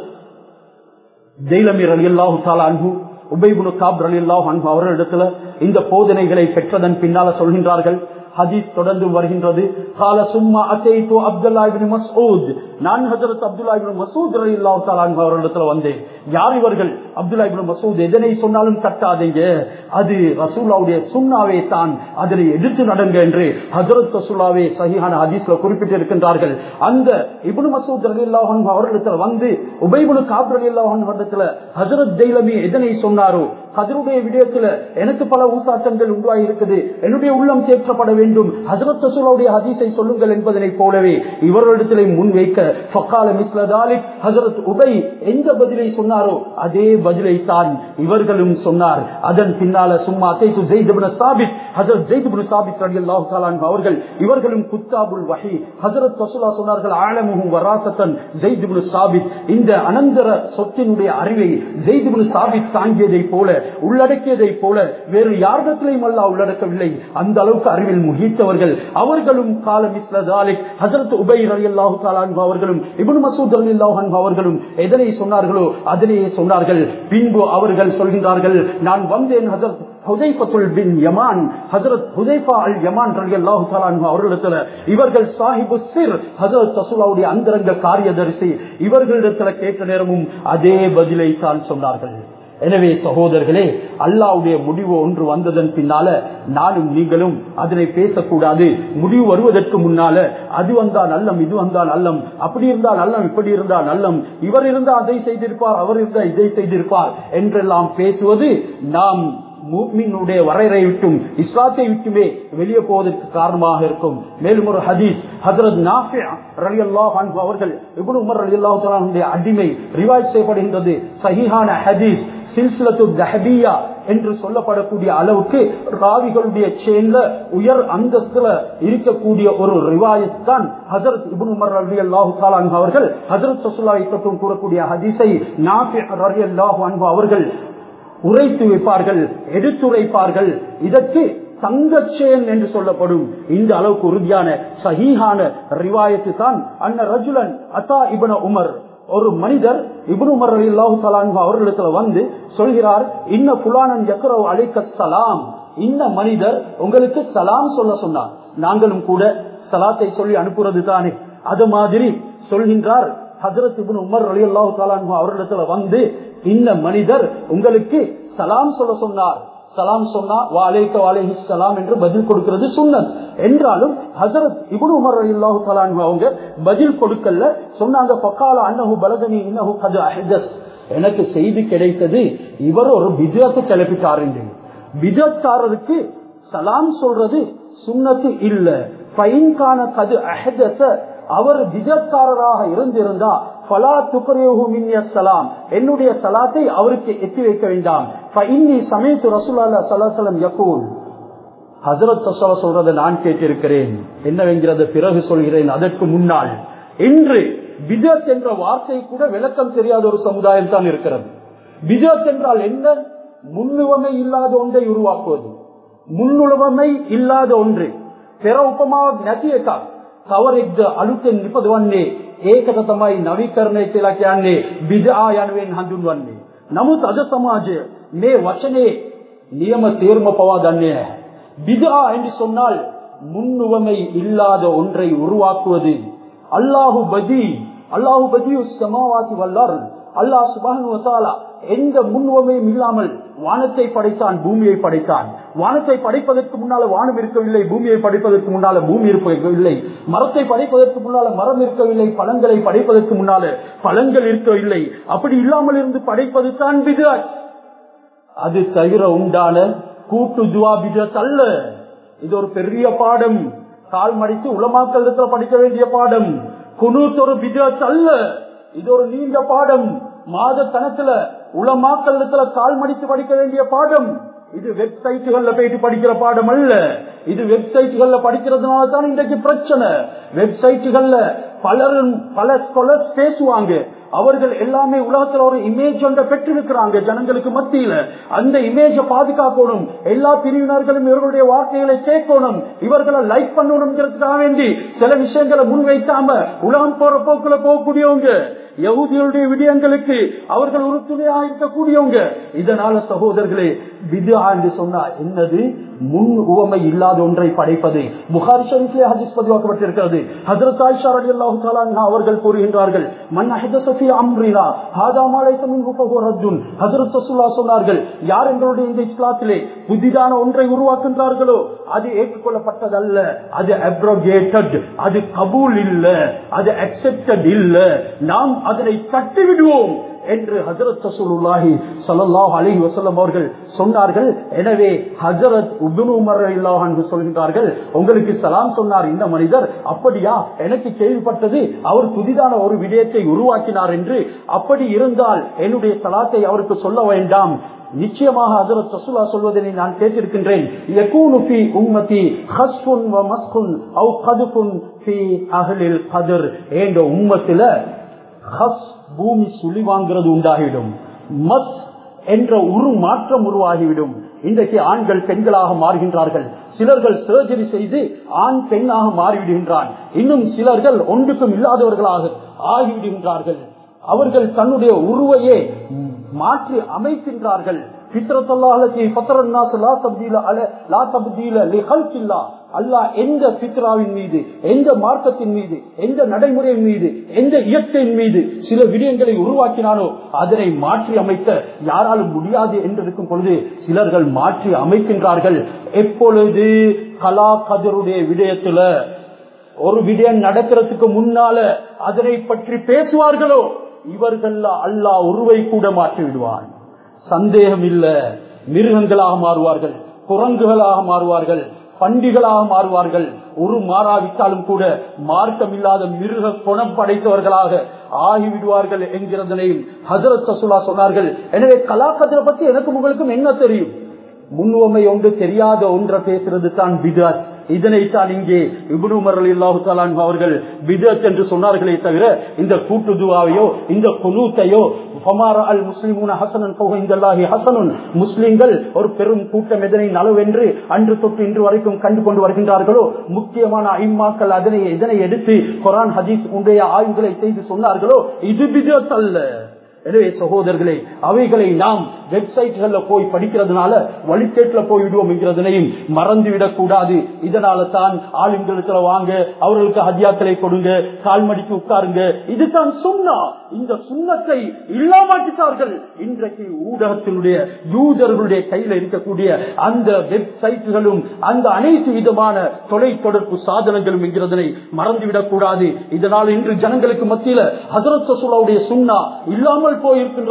ஜெயிலமீர் அலி அல்லாஹு தாலா அன்பு உபைபுனு காப் அலி அல்லாஹ் அன்பு அவர்களிடத்துல இந்த போதனைகளை பெற்றதன் பின்னால சொல்கின்றார்கள் ஹதீஸ் தொடர்ந்து வருகின்றது கால சும்மா அத்தைத்து அப்துல்லா இபின் மசூத் நான் ஹஜரத் அப்துல்லா இபின் மசூத் ரலியல்லாஹு தஆலா அன்ஹு அவர்களிடத்துல வந்தேன் யார் இவர்கள் அப்துல்லா இபின் மசூத் எதனை சொன்னாலும் தட்டாதீங்க அது ரசூலாவுடைய சுண்ணாவே தான் அதனை எடுத்து நடங்க என்று ஹஜரத் ரசூலாவே சஹிஹான ஹதீஸ்ல குறிப்பிட்டிருக்கின்றார்கள் அந்த இப்னு மசூத் ரலியல்லாஹு அன்ஹு அவர்களிடத்துல வந்து உபைபுனு காப் ரலியல்லாஹு அன்ஹு அவர்களிடத்துல ஹஜரத் ஜெய்லமி எதனை சொன்னாரோ கதருடைய விடயத்துல எனக்கு பல ஊசாட்டங்கள் உருவாகி இருக்குது என்னுடைய உள்ளம் தேற்றப்பட வேண்டும் ஹசரத் ரசூலுடைய ஹதீஸை சொல்லுங்கள் என்பதனை போலவே இவர்களிடத்திலே முன்வைக்க ஃபக்கால மிஸ்லதாலிக் ஹசரத் உபை எந்த பதிலை சொன்னாரோ அதே பதிலை தான் இவர்களும் சொன்னார் அதன் பின்னால சும்மா அத்தைத்து ஜெய்துபின் சாபித் ஹசரத் ஜெய்துபின் சாபித் ரலியல்லாஹு தஆலா அன்ஹு அவர்கள் இவர்களும் குத்தாபுல் வஹி ஹசரத் ரசூலா சொன்னார்கள் ஆலமுஹும் வராசத்தன் ஜெய்துபின் சாபித் இந்த அனந்தர சொத்தினுடைய அறிவை ஜெய்துபின் சாபித் தாங்கியதை போல உள்ளடக்கியதை போல வேறு யாரிடத்திலையும் அல்ல உள்ளடக்கவில்லை அந்த அளவுக்கு அறிவில் முகித்தவர்கள் அவர்களும் காலம் இஸ்லாலிக் ஹசரத் உபை அலி அல்லாஹு தாலான் அவர்களும் இபுன் மசூத் அலி அல்லாஹன் அவர்களும் எதனை சொன்னார்களோ அதனையே சொன்னார்கள் பின்பு அவர்கள் சொல்கின்றார்கள் நான் வந்தேன் ஹசரத் ஹுதைபத்துல் பின் யமான் ஹசரத் ஹுதைஃபா அல் யமான் ரலியல்லாஹு தஆலா அன்ஹு அவர்களிடத்துல இவர்கள் சாஹிபு சிர் ஹசரத் ரசூலுடைய அந்தரங்க காரியதரிசி இவர்களிடத்துல கேட்ட நேரமும் அதே பதிலை தான் சொன்னார்கள் எனவே சகோதரர்களே அல்லாவுடைய முடிவு ஒன்று வந்ததன் பின்னால நானும் நீங்களும் அதனை பேசக்கூடாது முடிவு வருவதற்கு முன்னால அது வந்தா நல்லம் இது வந்தா நல்லம் அப்படி இருந்தா நல்லம் இப்படி இருந்தா நல்லம் இவர் இருந்தா அதை செய்திருப்பார் அவர் இருந்தா இதை செய்திருப்பார் என்றெல்லாம் பேசுவது நாம் மூமினுடைய வரையறை விட்டும் இஸ்லாத்தை விட்டுமே வெளியே போவதற்கு காரணமாக இருக்கும் மேலும் ஒரு ஹதீஸ் ஹசரத் ரலி அல்லாஹ் அவர்கள் இபுன் உமர் ரலி அல்லாஹ் அடிமை ரிவாஜ் செய்யப்படுகின்றது சஹிஹான ஹதீஸ் சில்சிலத்து தஹபியா என்று சொல்லப்படக்கூடிய அளவுக்கு ராவிகளுடைய சேர்ந்த உயர் அந்தஸ்துல இருக்கக்கூடிய ஒரு ரிவாயத் தான் ஹசரத் இபுன் உமர் ரலி அல்லாஹு தாலான் அவர்கள் ஹசரத் சசுல்லாவை பற்றும் கூறக்கூடிய ஹதீஸை நாஃபி ரலி அல்லாஹு அன்பு அவர்கள் உரைத்து வைப்பார்கள் எடுத்துரைப்பார்கள் இதற்கு தங்கச்சேன் என்று சொல்லப்படும் இந்த அளவுக்கு உறுதியான சஹீஹான ரிவாயத்து தான் அன்ன ரஜுலன் அத்தா இபன உமர் ஒரு மனிதர் இபுன் உமர் அலி அல்லாஹு சலான் அவர்களிடத்துல வந்து சொல்கிறார் இன்ன புலானன் யக்ரவ் அலைக்க சலாம் இந்த மனிதர் உங்களுக்கு சலாம் சொல்ல சொன்னார் நாங்களும் கூட சலாத்தை சொல்லி அனுப்புறது தானே அது மாதிரி சொல்கின்றார் ஹசரத் இபுன் உமர் அலி அல்லாஹு சலான் அவர்களிடத்துல வந்து இந்த மனிதர் உங்களுக்கு சலாம் சொல்ல சொன்னார் சலாம் சொன்னா வாழைக்க வாழைஹி சலாம் என்று பதில் கொடுக்கிறது சுண்ணத் என்றாலும் ஹசரத் இபுன் உமர் அல்லாஹு சலான் அவங்க பதில் கொடுக்கல சொன்னாங்க பக்கால அன்னஹு பலகனி இன்னஹு கது அஹஜஸ் எனக்கு செய்தி கிடைத்தது இவர் ஒரு விஜயத்தை கிளப்பிட்டாருங்க விஜயத்தாரருக்கு சலாம் சொல்றது சுண்ணத்து இல்ல பைன்கான கது அஹஜஸ அவர் விஜயக்காரராக இருந்திருந்தா ஃபலா துக்ரிஹு மின்னிய ஸலாம் என்னுடைய ஸலாத்தை அவருக்கு எத்தி வைக்க வேண்டாம் ஃபஇன்னி சமீத்து ரசூலுல்லாஹி ஸல்லல்லாஹு அலைஹி வஸல்லம் யகூல் ஹசரத் தஸ்ஸல சொல்றதை நான் கேட்டிருக்கிறேன் என்னவெங்கிறது பிறகு சொல்கிறேன் அதற்கு முன்னால் இன்று பிதத் என்ற வார்த்தை கூட விளக்கம் தெரியாத ஒரு சமுதாயம் தான் இருக்கிறது பிதத் என்றால் என்ன முன்னுவமை இல்லாத ஒன்றை உருவாக்குவது ಮುನ್ನುಳುವಮೈ ಇಲ್ಲದ ಒಂದ್ರೆ ತೆರ ಉಪಮಾವ නැතික කවරෙක්ද අලුතෙන් නිපදවන්නේ ඒකට තමයි නවීකරණය කියලා කියන්නේ බිදා යනුවෙන් හඳුන්වන්නේ. නමුත් අද සමාජය මේ වචනේ නියම තේරුම පවා දන්නේ නැහැ. பிதா என்று சொன்னால் முன்னுவமை இல்லாத ஒன்றை உருவாக்குவது அல்லாஹு பதி அல்லாஹு பதி சமாவாசி வல்லார் அல்லாஹ் சுபானு எந்த முன்னுவமையும் இல்லாமல் வானத்தை படைத்தான் பூமியை படைத்தான் வானத்தை படைப்பதற்கு முன்னால வானம் இருக்கவில்லை பூமியை படைப்பதற்கு முன்னால பூமி இருக்கவில்லை மரத்தை படைப்பதற்கு முன்னால மரம் இருக்கவில்லை பழங்களை படைப்பதற்கு முன்னால பழங்கள் இருக்கவில்லை அப்படி இல்லாமல் இருந்து படைப்பது தான் பிதாத் அது தவிர உண்டான கூட்டு துவா பிதத் அல்ல இது ஒரு பெரிய பாடம் கால் மடித்து உலமாக்கல் படிக்க வேண்டிய பாடம் குனூத் ஒரு பிதத் அல்ல இது ஒரு நீண்ட பாடம் மாத கணக்குல உலமாக்கல் கால் மடித்து படிக்க வேண்டிய பாடம் இது வெப்சைட்டுகள்ல போயிட்டு படிக்கிற பாடம் அல்ல இது வெப்சைட்டுகள்ல படிக்கிறதுனால தான் இன்றைக்கு பிரச்சனை வெப்சைட்டுகள்ல பலரும் பல ஸ்காலர்ஸ் பேசுவாங்க அவர்கள் எல்லாமே உலகத்துல ஒரு இமேஜ் ஒன்றை பெற்றிருக்கிறாங்க ஜனங்களுக்கு மத்தியில அந்த இமேஜ பாதுகாக்கணும் எல்லா பிரிவினர்களும் இவர்களுடைய வார்த்தைகளை கேட்கணும் இவர்களை லைக் பண்ணணுங்கிறதுக்காக வேண்டி சில விஷயங்களை முன்வைக்காம உலகம் போற போக்குல போகக்கூடியவங்க யகுதிகளுடைய விடயங்களுக்கு அவர்கள் உறுதுணையாக இருக்கக்கூடியவங்க இதனால சகோதரர்களே விதா என்று சொன்னா என்னது முன் உவமை இல்லாத ஒன்றை படைப்பது புகாரி ஷரீஃபிலே ஹதீஸ் பதிவாக்கப்பட்டிருக்கிறது ஹஜரத் ஆயிஷா ரலியல்லாஹு தஆலா அன்ஹா அவர்கள் கூறுகின்றார்கள் மன் அஹதஸ ஃபீ அம்ரினா ஹாதா மா லைஸ மின்ஹு ஃபஹுவ ரஜுன் ஹஜரத் ரசூலுல்லாஹ் சொன்னார்கள் யார் எங்களுடைய இந்த இஸ்லாத்திலே புதிதான ஒன்றை உருவாக்குகின்றார்களோ அது ஏற்றுக்கொள்ளப்பட்டதல்ல அது அப்ரோகேட்டட் அது கபூல் இல்ல அது அக்செப்டட் இல்ல நாம் அதனை தட்டிவிடுவோம் என்று ஹசரத் ரசூலுல்லாஹி ஸல்லல்லாஹு அலைஹி வஸல்லம் அவர்கள் சொன்னார்கள் எனவே ஹஜரத் உப்னு உமர் ரலியல்லாஹு அன்ஹு சொல்கிறார்கள் உங்களுக்கு சலாம் சொன்னார் இந்த மனிதர் அப்படியா எனக்கு கேள்விப்பட்டது அவர் புதிதான ஒரு விடயத்தை உருவாக்கினார் என்று அப்படி இருந்தால் என்னுடைய சலாத்தை அவருக்கு சொல்ல வேண்டாம் நிச்சயமாக ஹஜரத் ரசூலா சொல்வதனை நான் கேட்டிருக்கின்றேன் யகூனு ஃபீ உம்மதி ஹஸ்ஃபுன் வ மஸ்குன் அவ் கதுஃபுன் ஃபீ அஹ்லில் கத்ர் என்ற உம்மத்தில ஹஸ் பூமி சுழி வாங்கிறது உண்டாகிவிடும் மஸ் என்ற உரு மாற்றம் உருவாகிவிடும் இன்றைக்கு ஆண்கள் பெண்களாக மாறுகின்றார்கள் சிலர்கள் சர்ஜரி செய்து ஆண் பெண்ணாக மாறிவிடுகின்றான் இன்னும் சிலர்கள் ஒன்றுக்கும் இல்லாதவர்களாக ஆகிவிடுகின்றார்கள் அவர்கள் தன்னுடைய உருவையே மாற்றி அமைக்கின்றார்கள் அல்லாஹ் எந்த பித்ராவின் மீது எந்த மார்க்கத்தின் மீது எந்த நடைமுறையின் மீது எந்த இயற்கையின் மீது சில விடயங்களை உருவாக்கினானோ அதனை மாற்றி அமைக்க யாராலும் முடியாது என்று இருக்கும் பொழுது சிலர்கள் மாற்றி அமைக்கின்றார்கள் எப்பொழுது கலா கதருடைய விடயத்துல ஒரு விடயம் நடக்கிறதுக்கு முன்னால அதனை பற்றி பேசுவார்களோ இவர்கள் அல்லாஹ் உருவை கூட மாற்றி விடுவான் சந்தேகம் இல்ல மிருகங்களாக மாறுவார்கள் குரங்குகளாக மாறுவார்கள் பண்டிகளாக மாறுவார்கள் ஒரு மாறாவிட்டாலும் கூட மார்க்கம் இல்லாத மிருக குணம் படைத்தவர்களாக ஆகிவிடுவார்கள் என்கிறதனையும் ஹசரத் சசுலா சொன்னார்கள் எனவே கலாக்கதிரை பத்தி எனக்கும் உங்களுக்கும் என்ன தெரியும் முன்னுவமை ஒன்று தெரியாத ஒன்றை பேசுறது தான் பிதாத் இதனைத்தான் இங்கே இபுனுமர் இல்லாஹு அவர்கள் பிதத் என்று சொன்னார்களே தவிர இந்த கூட்டுதுவாவையோ இந்த குனூத்தையோ அல் முஸ்லிமூன ஹசனன் ஹசனுன் முஸ்லிம்கள் ஒரு பெரும் கூட்டம் எதனை நலவென்று அன்று தொட்டு இன்று வரைக்கும் கண்டு கொண்டு வருகின்றார்களோ முக்கியமான ஐம்மாக்கள் அதனை எதனை எடுத்து குரான் ஹதீஸ் உடைய ஆய்வுகளை செய்து சொன்னார்களோ இது பிதத் அல்ல எனவே சகோதரர்களே அவைகளை நாம் வெப்சைட்கள்ல போய் படிக்கிறதுனால வழிகேட்டுல போய்விடுவோம் என்கிறதனையும் மறந்துவிடக் கூடாது இதனால தான் ஆளுங்களுக்கு வாங்க அவர்களுக்கு ஹதியாக்களை கொடுங்க கால்மடிக்கு உட்காருங்க இதுதான் சுண்ணா இந்த சுண்ணத்தை இல்லாமாக்கிட்டார்கள் இன்றைக்கு ஊடகத்தினுடைய யூதர்களுடைய கையில இருக்கக்கூடிய அந்த வெப்சைட்டுகளும் அந்த அனைத்து விதமான தொலை தொடர்பு சாதனங்களும் என்கிறதனை மறந்துவிடக் கூடாது இதனால் இன்று ஜனங்களுக்கு மத்தியில ஹசரத் சுண்ணா இல்லாமல் போயிருக்கின்றது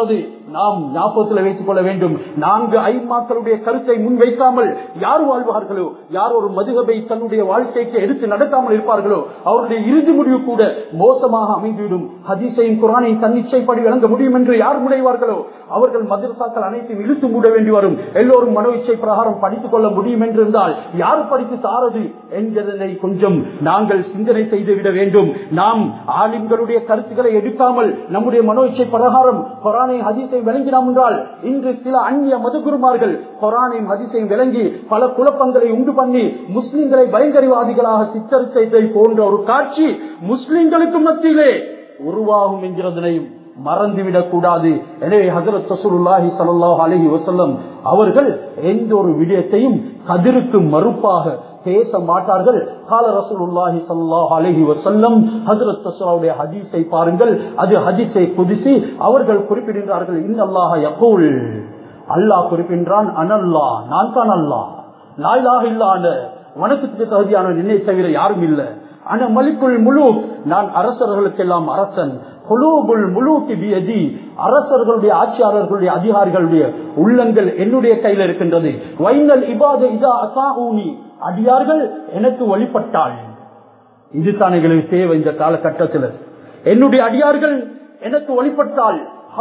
நாம் ஞாபகத்தில் வைத்துக் கொள்ள வேண்டும் நான்கு ஐமாக்களுடைய கருத்தை முன்வைக்காமல் யார் வாழ்வார்களோ யார் ஒரு மதுகபை தன்னுடைய வாழ்க்கைக்கு எடுத்து நடத்தாமல் இருப்பார்களோ அவருடைய இறுதி முடிவு கூட மோசமாக அமைந்துவிடும் ஹதீஸையும் குரானையும் தன்னிச்சைப்படி விளங்க முடியும் என்று யார் முனைவார்களோ அவர்கள் மதரசாக்கள் அனைத்தையும் இழுத்து மூட வேண்டி வரும் எல்லோரும் மனோ இச்சை பிரகாரம் படித்துக் கொள்ள முடியும் என்றிருந்தால் யார் படித்து தாரது என்கிறதை கொஞ்சம் நாங்கள் சிந்தனை செய்து விட வேண்டும் நாம் ஆலிம்களுடைய கருத்துக்களை எடுக்காமல் நம்முடைய மனோ இச்சை பிரகாரம் கொரானை ஹதீஸை விளங்கினோம் என்றால் இன்று சில அந்நிய மதகுருமார்கள் கொரானையும் ஹதீஸையும் விளங்கி பல குழப்பங்களை உண்டு பண்ணி முஸ்லிம்களை பயங்கரவாதிகளாக சித்தரித்ததை போன்ற ஒரு காட்சி முஸ்லிம்களுக்கு மத்தியிலே உருவாகும் என்கிறதனையும் மறந்துவிடக் கூடாது எனவே ஹசரத் சசூருல்லாஹி சல்லாஹ் அலஹி வசல்லம் அவர்கள் எந்த ஒரு விடயத்தையும் கதிருக்கு மறுப்பாக பேச மாட்டார்கள் கால ரசூலுல்லாஹி ஸல்லல்லாஹு அலைஹி வஸல்லம் ஹஜ்ரத் ரசூலுடைய ஹதீஸை பாருங்கள் அது ஹதீஸை குதிசி அவர்கள் குறிப்பிடுகிறார்கள் இன்னல்லாஹ யகூல் அல்லாஹ் குறிப்பின்றான் அனல்லா நான் தான் அல்லாஹ் லாயிலாக இல்லாத வணக்கத்துக்கு தகுதியான நின்னை தவிர யாரும் இல்லை அன மலிக்குள் முழு நான் அரசர்களுக்கெல்லாம் அரசன் குலூபுல் முழுக்கு பியதி அரசர்களுடைய ஆட்சியாளர்களுடைய அதிகாரிகளுடைய உள்ளங்கள் என்னுடைய கையில் இருக்கின்றது வைனல் இபாத இதா அசாஹூனி அடியார்கள் எனக்கு வழிபட்டாள் இதுதான் எங்களுக்கு தேவை இந்த காலகட்டத்தில் என்னுடைய அடியார்கள் எனக்கு வழிபட்டால்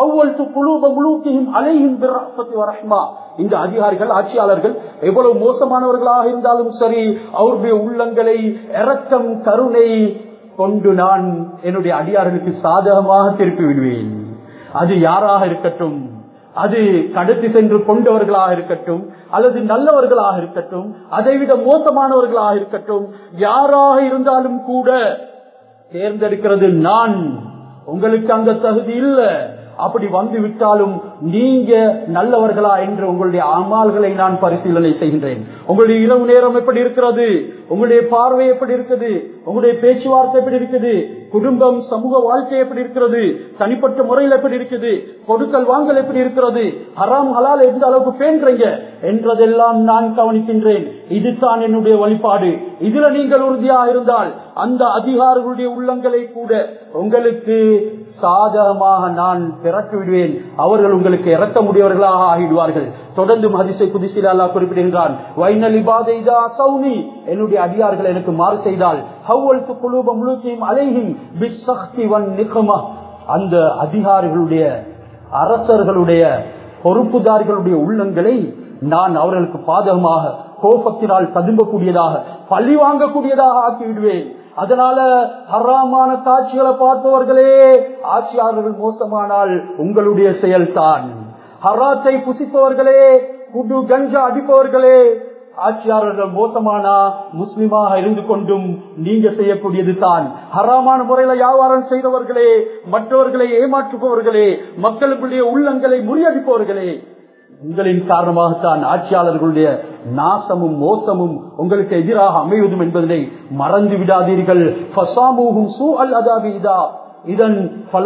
இந்த அதிகாரிகள் ஆட்சியாளர்கள் எவ்வளவு மோசமானவர்களாக இருந்தாலும் சரி அவருடைய உள்ளங்களை இரக்கம் கருணை கொண்டு நான் என்னுடைய அடியார்களுக்கு சாதகமாக திருப்பி விடுவேன் அது யாராக இருக்கட்டும் அது கடத்தி சென்று கொண்டவர்களாக இருக்கட்டும் அல்லது நல்லவர்களாக இருக்கட்டும் அதைவிட மோசமானவர்களாக இருக்கட்டும் யாராக இருந்தாலும் கூட தேர்ந்தெடுக்கிறது நான் உங்களுக்கு அந்த தகுதி இல்லை அப்படி வந்து விட்டாலும் நீங்க நல்லவர்களா என்று உங்களுடைய அமால்களை நான் பரிசீலனை செய்கின்றேன் உங்களுடைய இரவு நேரம் எப்படி இருக்கிறது உங்களுடைய பார்வை எப்படி இருக்குது உங்களுடைய பேச்சுவார்த்தை எப்படி இருக்குது குடும்பம் சமூக வாழ்க்கை எப்படி இருக்கிறது தனிப்பட்ட முறையில் எப்படி இருக்குது கொடுக்கல் வாங்கல் எப்படி இருக்கிறது ஹராம் ஹலால் எந்த அளவுக்கு பேன்றீங்க என்றதெல்லாம் நான் கவனிக்கின்றேன் இதுதான் என்னுடைய வழிபாடு இதுல நீங்கள் உறுதியாக இருந்தால் அந்த அதிகாரிகளுடைய உள்ளங்களை கூட உங்களுக்கு சாதகமாக நான் பிறக்க விடுவேன் அவர்கள் உங்களுக்கு இறக்க முடியவர்களாக ஆகிடுவார்கள் தொடர்ந்து மதிசை குதிசில் அல்லா குறிப்பிடுகின்றான் வைனல் இபாதை சௌனி என்னுடைய அடியார்கள் எனக்கு மாறு செய்தால் ஹவ்வல்து குலூப முழுக்கையும் அலையும் அந்த அதிகாரிகளுடைய அரசர்களுடைய பொறுப்புதாரிகளுடைய உள்ளங்களை நான் அவர்களுக்கு பாதகமாக கோபத்தினால் ததும்பக்கூடியதாக பழி வாங்கக்கூடியதாக ஆக்கி விடுவேன் அதனால ஹராமான காட்சிகளை பார்ப்பவர்களே ஆட்சியாளர்கள் மோசமானால் உங்களுடைய செயல்தான் ஹராத்தை புசிப்பவர்களே குடு கஞ்சா அடிப்பவர்களே ஆட்சியாளர்கள் மோசமானா முஸ்லிமாக இருந்து கொண்டும் நீங்க செய்யக்கூடியது தான் ஹராமான முறையில வியாபாரம் செய்தவர்களே மற்றவர்களை ஏமாற்றுபவர்களே மக்களுக்குடைய உள்ளங்களை முறியடிப்பவர்களே உங்களின் காரணமாகத்தான் ஆட்சியாளர்களுடைய நாசமும் மோசமும் உங்களுக்கு எதிராக அமைவதும் என்பதனை மறந்து விடாதீர்கள் இதன்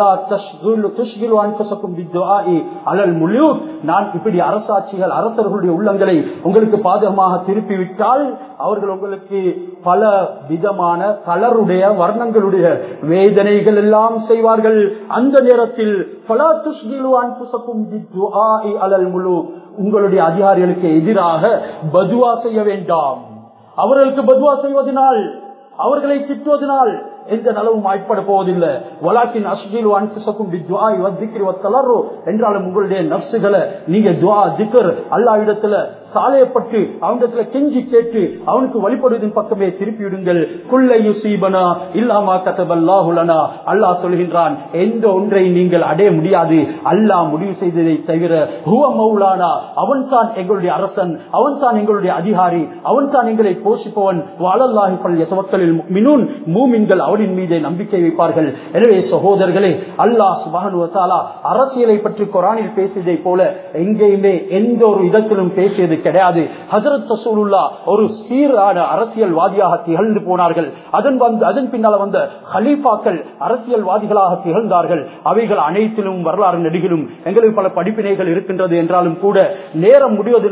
நான் இப்படி அரசாட்சிகள் அரசர்களுடைய உள்ளங்களை உங்களுக்கு பாதகமாக திருப்பிவிட்டால் அவர்கள் உங்களுக்கு பல விதமான கலருடைய வர்ணங்களுடைய வேதனைகள் எல்லாம் செய்வார்கள் அந்த நேரத்தில் பலா துஷ்கிலுவான் புசக்கும் அலல் முழு உங்களுடைய அதிகாரிகளுக்கு எதிராக பதுவா செய்ய வேண்டாம் அவர்களுக்கு பதுவா செய்வதனால் அவர்களை திட்டுவதனால் எந்த நலவும் ஆய்ப்பட போவதில்லை வலாக்கின் அஸ்ஜில் அன்புசக்கும் என்றாலும் உங்களுடைய நப்சுகளை நீங்க துவா திக்கர் அல்லா இடத்துல சாலையப்பட்டு அவனிடத்துல கெஞ்சி கேட்டு அவனுக்கு வழிபடுவதன் பக்கமே திருப்பி விடுங்கள் குள்ளையு சீபனா இல்லாமா கத்தபல்லாஹுலனா அல்லாஹ் சொல்கின்றான் எந்த ஒன்றை நீங்கள் அடைய முடியாது அல்லாஹ் முடிவு செய்ததை தவிர ஹுவ மௌலானா அவன் தான் எங்களுடைய அரசன் அவன் தான் எங்களுடைய அதிகாரி அவன் தான் எங்களை போஷிப்பவன் வாழல்லாஹி பல் எத்தவக்களில் மினூன் மூமின்கள் அவனின் மீதே நம்பிக்கை வைப்பார்கள் எனவே சகோதரர்களே அல்லாஹ் சுபானுவத்தாலா அரசியலை பற்றி குரானில் பேசியதை போல எங்கேயுமே எந்த ஒரு இடத்திலும் பேசியது கிடையாது ஹசரத் ரசூலுல்லா ஒரு சீரான அரசியல்வாதியாக திகழ்ந்து போனார்கள் அதன் வந்து அதன் பின்னால வந்த ஹலீஃபாக்கள் அரசியல்வாதிகளாக திகழ்ந்தார்கள் அவைகள் அனைத்திலும் வரலாறு நெடுகிலும் எங்களுக்கு பல படிப்பினைகள் இருக்கின்றது என்றாலும் கூட நேரம் முடிவதனால்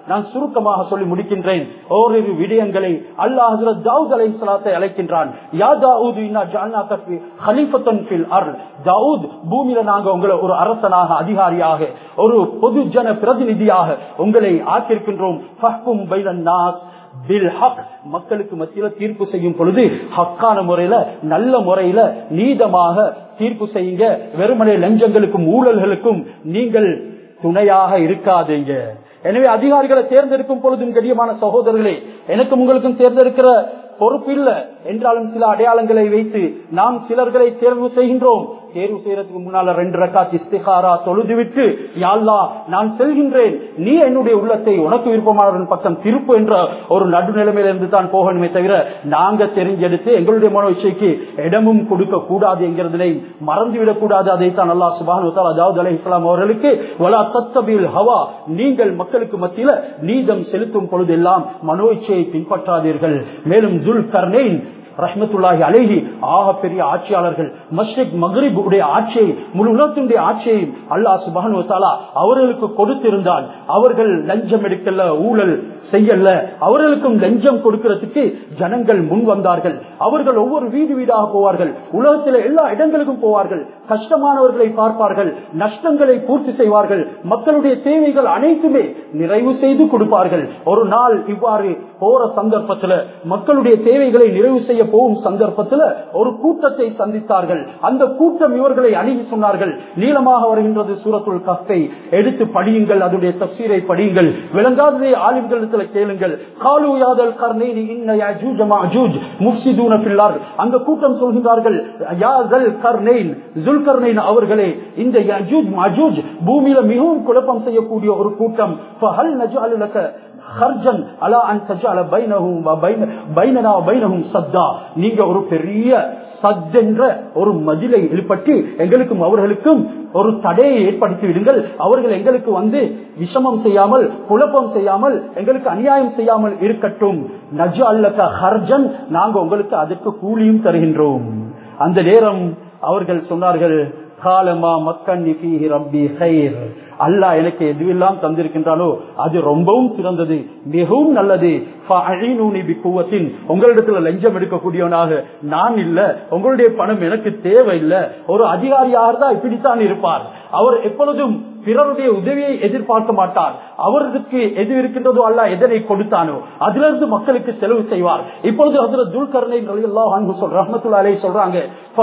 நான் சுருக்கமாக சொல்லி முடிக்கின்றேன் ஓரிரு விடயங்களை அல்லாஹ் தாவூத் அலை சலாத்தை அழைக்கின்றான் யா தாவூத் இன்னா ஜஅல்னாக ஃபி ஹலீஃபத்தன் ஃபில் அர்ல் தாவூத் பூமியில நாங்க உங்களை ஒரு அரசனாக அதிகாரியாக ஒரு பொது ஜன பிரதிநிதியாக உங்களை ஆக்கியிருக்கின்றோம் ஃபஹ்கும் பைனன் நாஸ் பில் ஹக் மக்களுக்கு மத்தியில தீர்ப்பு செய்யும் பொழுது ஹக்கான முறையில நல்ல முறையில நீதமாக தீர்ப்பு செய்யுங்க வெறுமனே லஞ்சங்களுக்கும் ஊழல்களுக்கும் நீங்கள் துணையாக இருக்காதீங்க எனவே அதிகாரிகளை தேர்ந்தெடுக்கும் பொழுதும் கடியமான சகோதரர்களே எனக்கும் உங்களுக்கும் தேர்ந்தெடுக்கிற பொறுப்பு இல்ல என்றாலும் சில அடையாளங்களை வைத்து நாம் சிலர்களை தேர்வு செய்கின்றோம் தேர்வு செய்யறதுக்கு முன்னால ரெண்டு ரக்காத் இஸ்திகாரா தொழுது விட்டு யாழ்லா நான் செல்கின்றேன் நீ என்னுடைய உள்ளத்தை உனக்கு விருப்பமானவரின் பக்கம் திருப்பு என்ற ஒரு நடுநிலைமையில இருந்து தான் போகணுமே தவிர நாங்க தெரிஞ்செடுத்து எங்களுடைய மனோ இச்சைக்கு இடமும் கொடுக்க கூடாது என்கிறதனை மறந்துவிடக் கூடாது அதைத்தான் அல்லா சுபானு அதாவது அலை இஸ்லாம் அவர்களுக்கு வலா தத்தபில் ஹவா நீங்கள் மக்களுக்கு மத்தியில நீதம் செலுத்தும் பொழுதெல்லாம் மனோ இச்சையை பின்பற்றாதீர்கள் மேலும் ஜுல் கர்னேன் ரஹ்மத்துல்லாஹி அலேஹி ஆக பெரிய ஆட்சியாளர்கள் மஸ்ரிக் மகரிப் உடைய ஆட்சியை முழு உலகத்தினுடைய ஆட்சியை அல்லாஹ் சுபானு தாலா அவர்களுக்கு கொடுத்திருந்தால் அவர்கள் லஞ்சம் எடுக்கல ஊழல் செய்யல அவர்களுக்கும் லஞ்சம் கொடுக்கிறதுக்கு ஜனங்கள் முன் வந்தார்கள் அவர்கள் ஒவ்வொரு வீடு வீடாக போவார்கள் உலகத்தில் எல்லா இடங்களுக்கும் போவார்கள் கஷ்டமானவர்களை பார்ப்பார்கள் நஷ்டங்களை பூர்த்தி செய்வார்கள் மக்களுடைய தேவைகள் அனைத்துமே நிறைவு செய்து கொடுப்பார்கள் ஒரு நாள் இவ்வாறு போற சந்தர்ப்பத்தில் மக்களுடைய தேவைகளை நிறைவு செய்ய போகும் சந்தர்ப்பத்தில் ஒரு கூட்டத்தை சந்தித்தார்கள் அந்த கூட்டம் இவர்களை அணுகி சொன்னார்கள் நீளமாக வருகின்றது சூரத்துள் கஃபை எடுத்து படியுங்கள் அதனுடைய தப்சீரை படியுங்கள் விளங்காததை ஆலிம்களிடத்தில் கேளுங்கள் காலு யாதல் கர்ணேனி இன்ன யாஜூஜ மாஜூஜ் முஃப்சிதூன ஃபில் அந்த கூட்டம் சொல்கின்றார்கள் யாதல் கர்னேன் ஜுல்கர்னேன் அவர்களே இந்த யாஜூஜ் மாஜூஜ் பூமியில மிகவும் குழப்பம் செய்யக்கூடிய ஒரு கூட்டம் ஃபஹல் நஜஅலு லக ஹர்ஜன் அலா அன் தஜஅல பைனஹும் வ பைன பைனனா வ பைனஹும் சத்தா நீங்க ஒரு பெரிய சத் என்ற ஒரு மதிலை எழுப்பட்டி எங்களுக்கும் அவர்களுக்கும் ஒரு தடையை ஏற்படுத்தி விடுங்கள் அவர்கள் எங்களுக்கு வந்து விஷமம் செய்யாமல் குழப்பம் செய்யாமல் எங்களுக்கு அநியாயம் செய்யாமல் இருக்கட்டும் நஜ அல்லக ஹர்ஜன் நாங்க உங்களுக்கு அதுக்கு கூலியும் தருகின்றோம் அந்த நேரம் அவர்கள் சொன்னார்கள் காலமா மக்கன் ரப்பி ஹைர் அல்லாஹ் எனக்கு எதுவெல்லாம் தந்திருக்கின்றானோ அது ரொம்பவும் சிறந்தது மிகவும் நல்லது உங்களிடத்துல லஞ்சம் எடுக்கக்கூடியவனாக நான் இல்ல உங்களுடைய பணம் எனக்கு தேவையில்லை ஒரு அதிகாரியாக தான் இப்படித்தான் இருப்பார் அவர் எப்பொழுதும் பிறருடைய உதவியை எதிர்பார்க்க மாட்டார் அவருக்கு எது இருக்கின்றதோ அல்ல எதனை கொடுத்தானோ அதிலிருந்து மக்களுக்கு செலவு செய்வார் இப்பொழுது அதுல துல்கர்ணை ரஹமத்துல்லாலே சொல்றாங்க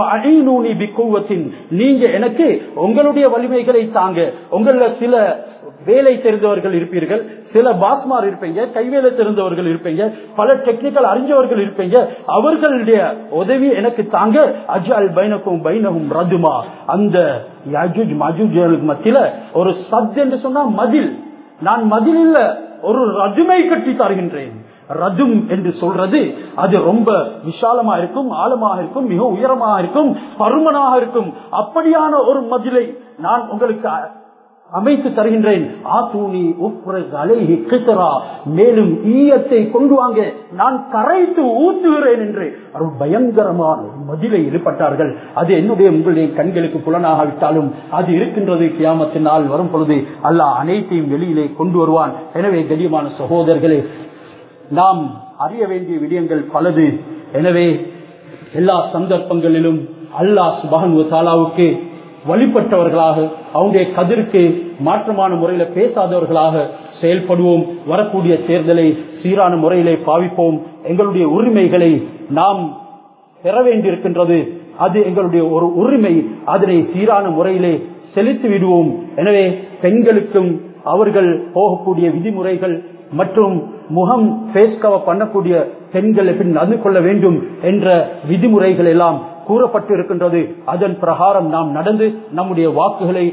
நீங்க எனக்கு உங்களுடைய வலிமைகளை தாங்க உங்கள சில வேலை தெரிந்தவர்கள் இருப்பீர்கள் சில பாஸ்மார் இருப்பீங்க கைவேலை தெரிந்தவர்கள் இருப்பீங்க பல டெக்னிக்கல் அறிஞ்சவர்கள் இருப்பீங்க அவர்களுடைய உதவி எனக்கு தாங்க அஜால் பைனக்கும் பைனகும் ரதுமா அந்த யாஜூஜ் மாஜூஜர்களுக்கு மத்தியில ஒரு சத் என்று சொன்னா மதில் நான் மதில் இல்ல ஒரு ரதுமை கட்டி தருகின்றேன் ரதும் என்று சொல்றது அது ரொம்ப விசாலமா இருக்கும் ஆழமாக இருக்கும் மிக உயரமாக இருக்கும் பருமனாக இருக்கும் அப்படியான ஒரு மதிலை நான் உங்களுக்கு அமைத்து தருகின்றேன் ஆத்தூனி அலைஹி கிட்டரா மேலும் ஈயத்தை கொண்டு வாங்க நான் கரைத்து ஊத்துகிறேன் என்று அருள் பயங்கரமான மதிலை ஈடுபட்டார்கள் அது என்னுடைய உங்களுடைய கண்களுக்கு புலனாகாவிட்டாலும் அது இருக்கின்றது கியாமத்தின் நாள் வரும் பொழுது அல்லாஹ் அனைத்தையும் வெளியிலே கொண்டு வருவான் எனவே கடியமான சகோதரர்களே நாம் அறிய வேண்டிய விடயங்கள் பலது எனவே எல்லா சந்தர்ப்பங்களிலும் அல்லாஹ் சுபகன் தாலாவுக்கு வழிபட்டவர்களாக அவனுடைய கதிருக்கு மாற்றமான முறையில பேசாதவர்களாக செயல்படுவோம் வரக்கூடிய தேர்தலை சீரான முறையிலே பாவிப்போம் எங்களுடைய உரிமைகளை நாம் பெற வேண்டியிருக்கின்றது அது எங்களுடைய ஒரு உரிமை அதனை சீரான முறையிலே செலுத்தி விடுவோம் எனவே பெண்களுக்கும் அவர்கள் போகக்கூடிய விதிமுறைகள் மற்றும் முகம் ஃபேஸ் கவர் பண்ணக்கூடிய பெண்கள் எப்படி நடந்து கொள்ள வேண்டும் என்ற விதிமுறைகள் எல்லாம் கூறப்பட்டு இருக்கின்றது அதன் பிரகாரம் நாம் நடந்து நம்முடைய வாக்குகளை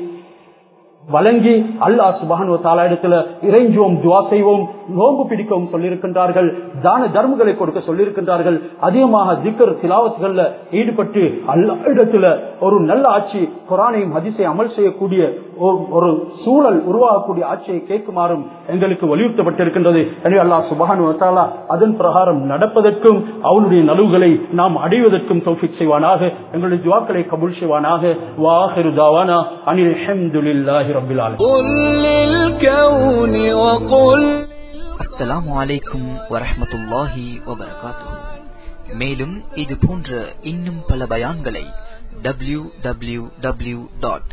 வழங்கி அல்லாஹ் சுபஹானு தாலா இடத்துல இறைஞ்சுவோம் துவா செய்வோம் நோன்பு பிடிக்கவும் சொல்லியிருக்கின்றார்கள் தான தர்மங்களை கொடுக்க சொல்லியிருக்கின்றார்கள் அதிகமாக திக்கர் திலாவத்துகள்ல ஈடுபட்டு அல்லா இடத்துல ஒரு நல்ல ஆட்சி குரானையும் ஹதிசை அமல் செய்யக்கூடிய ஒரு சூழல் உருவாகக்கூடிய ஆட்சியை கேட்குமாறும் எங்களுக்கு வலியுறுத்தப்பட்டிருக்கின்றது எனவே அல்லாஹ் சுபஹானு தாலா அதன் பிரகாரம் நடப்பதற்கும் அவனுடைய நலவுகளை நாம் அடைவதற்கும் தௌஃபிக் செய்வானாக எங்களுடைய துவாக்களை கபுல் செய்வானாக வாஹிரு தாவானா அனில் அஹமதுல்லாஹி رب العالمين قل للكون وقل அஸ்ஸலாமு அலைக்கும் வரஹ்மத்துல்லாஹி வபரகாத்துஹு மேலும் இது போன்ற இன்னும் பல பயான்களை W W W dot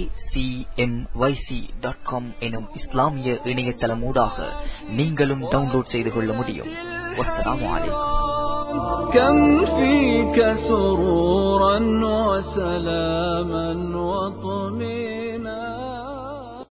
acmyc.com எனும் இஸ்லாமிய இணையதளமூடாக நீங்களும் டவுன்லோட் செய்து கொள்ள முடியும் வஸ்ஸலாமு அலைக்கும் كم فيك سرورا وسلاما وطمينا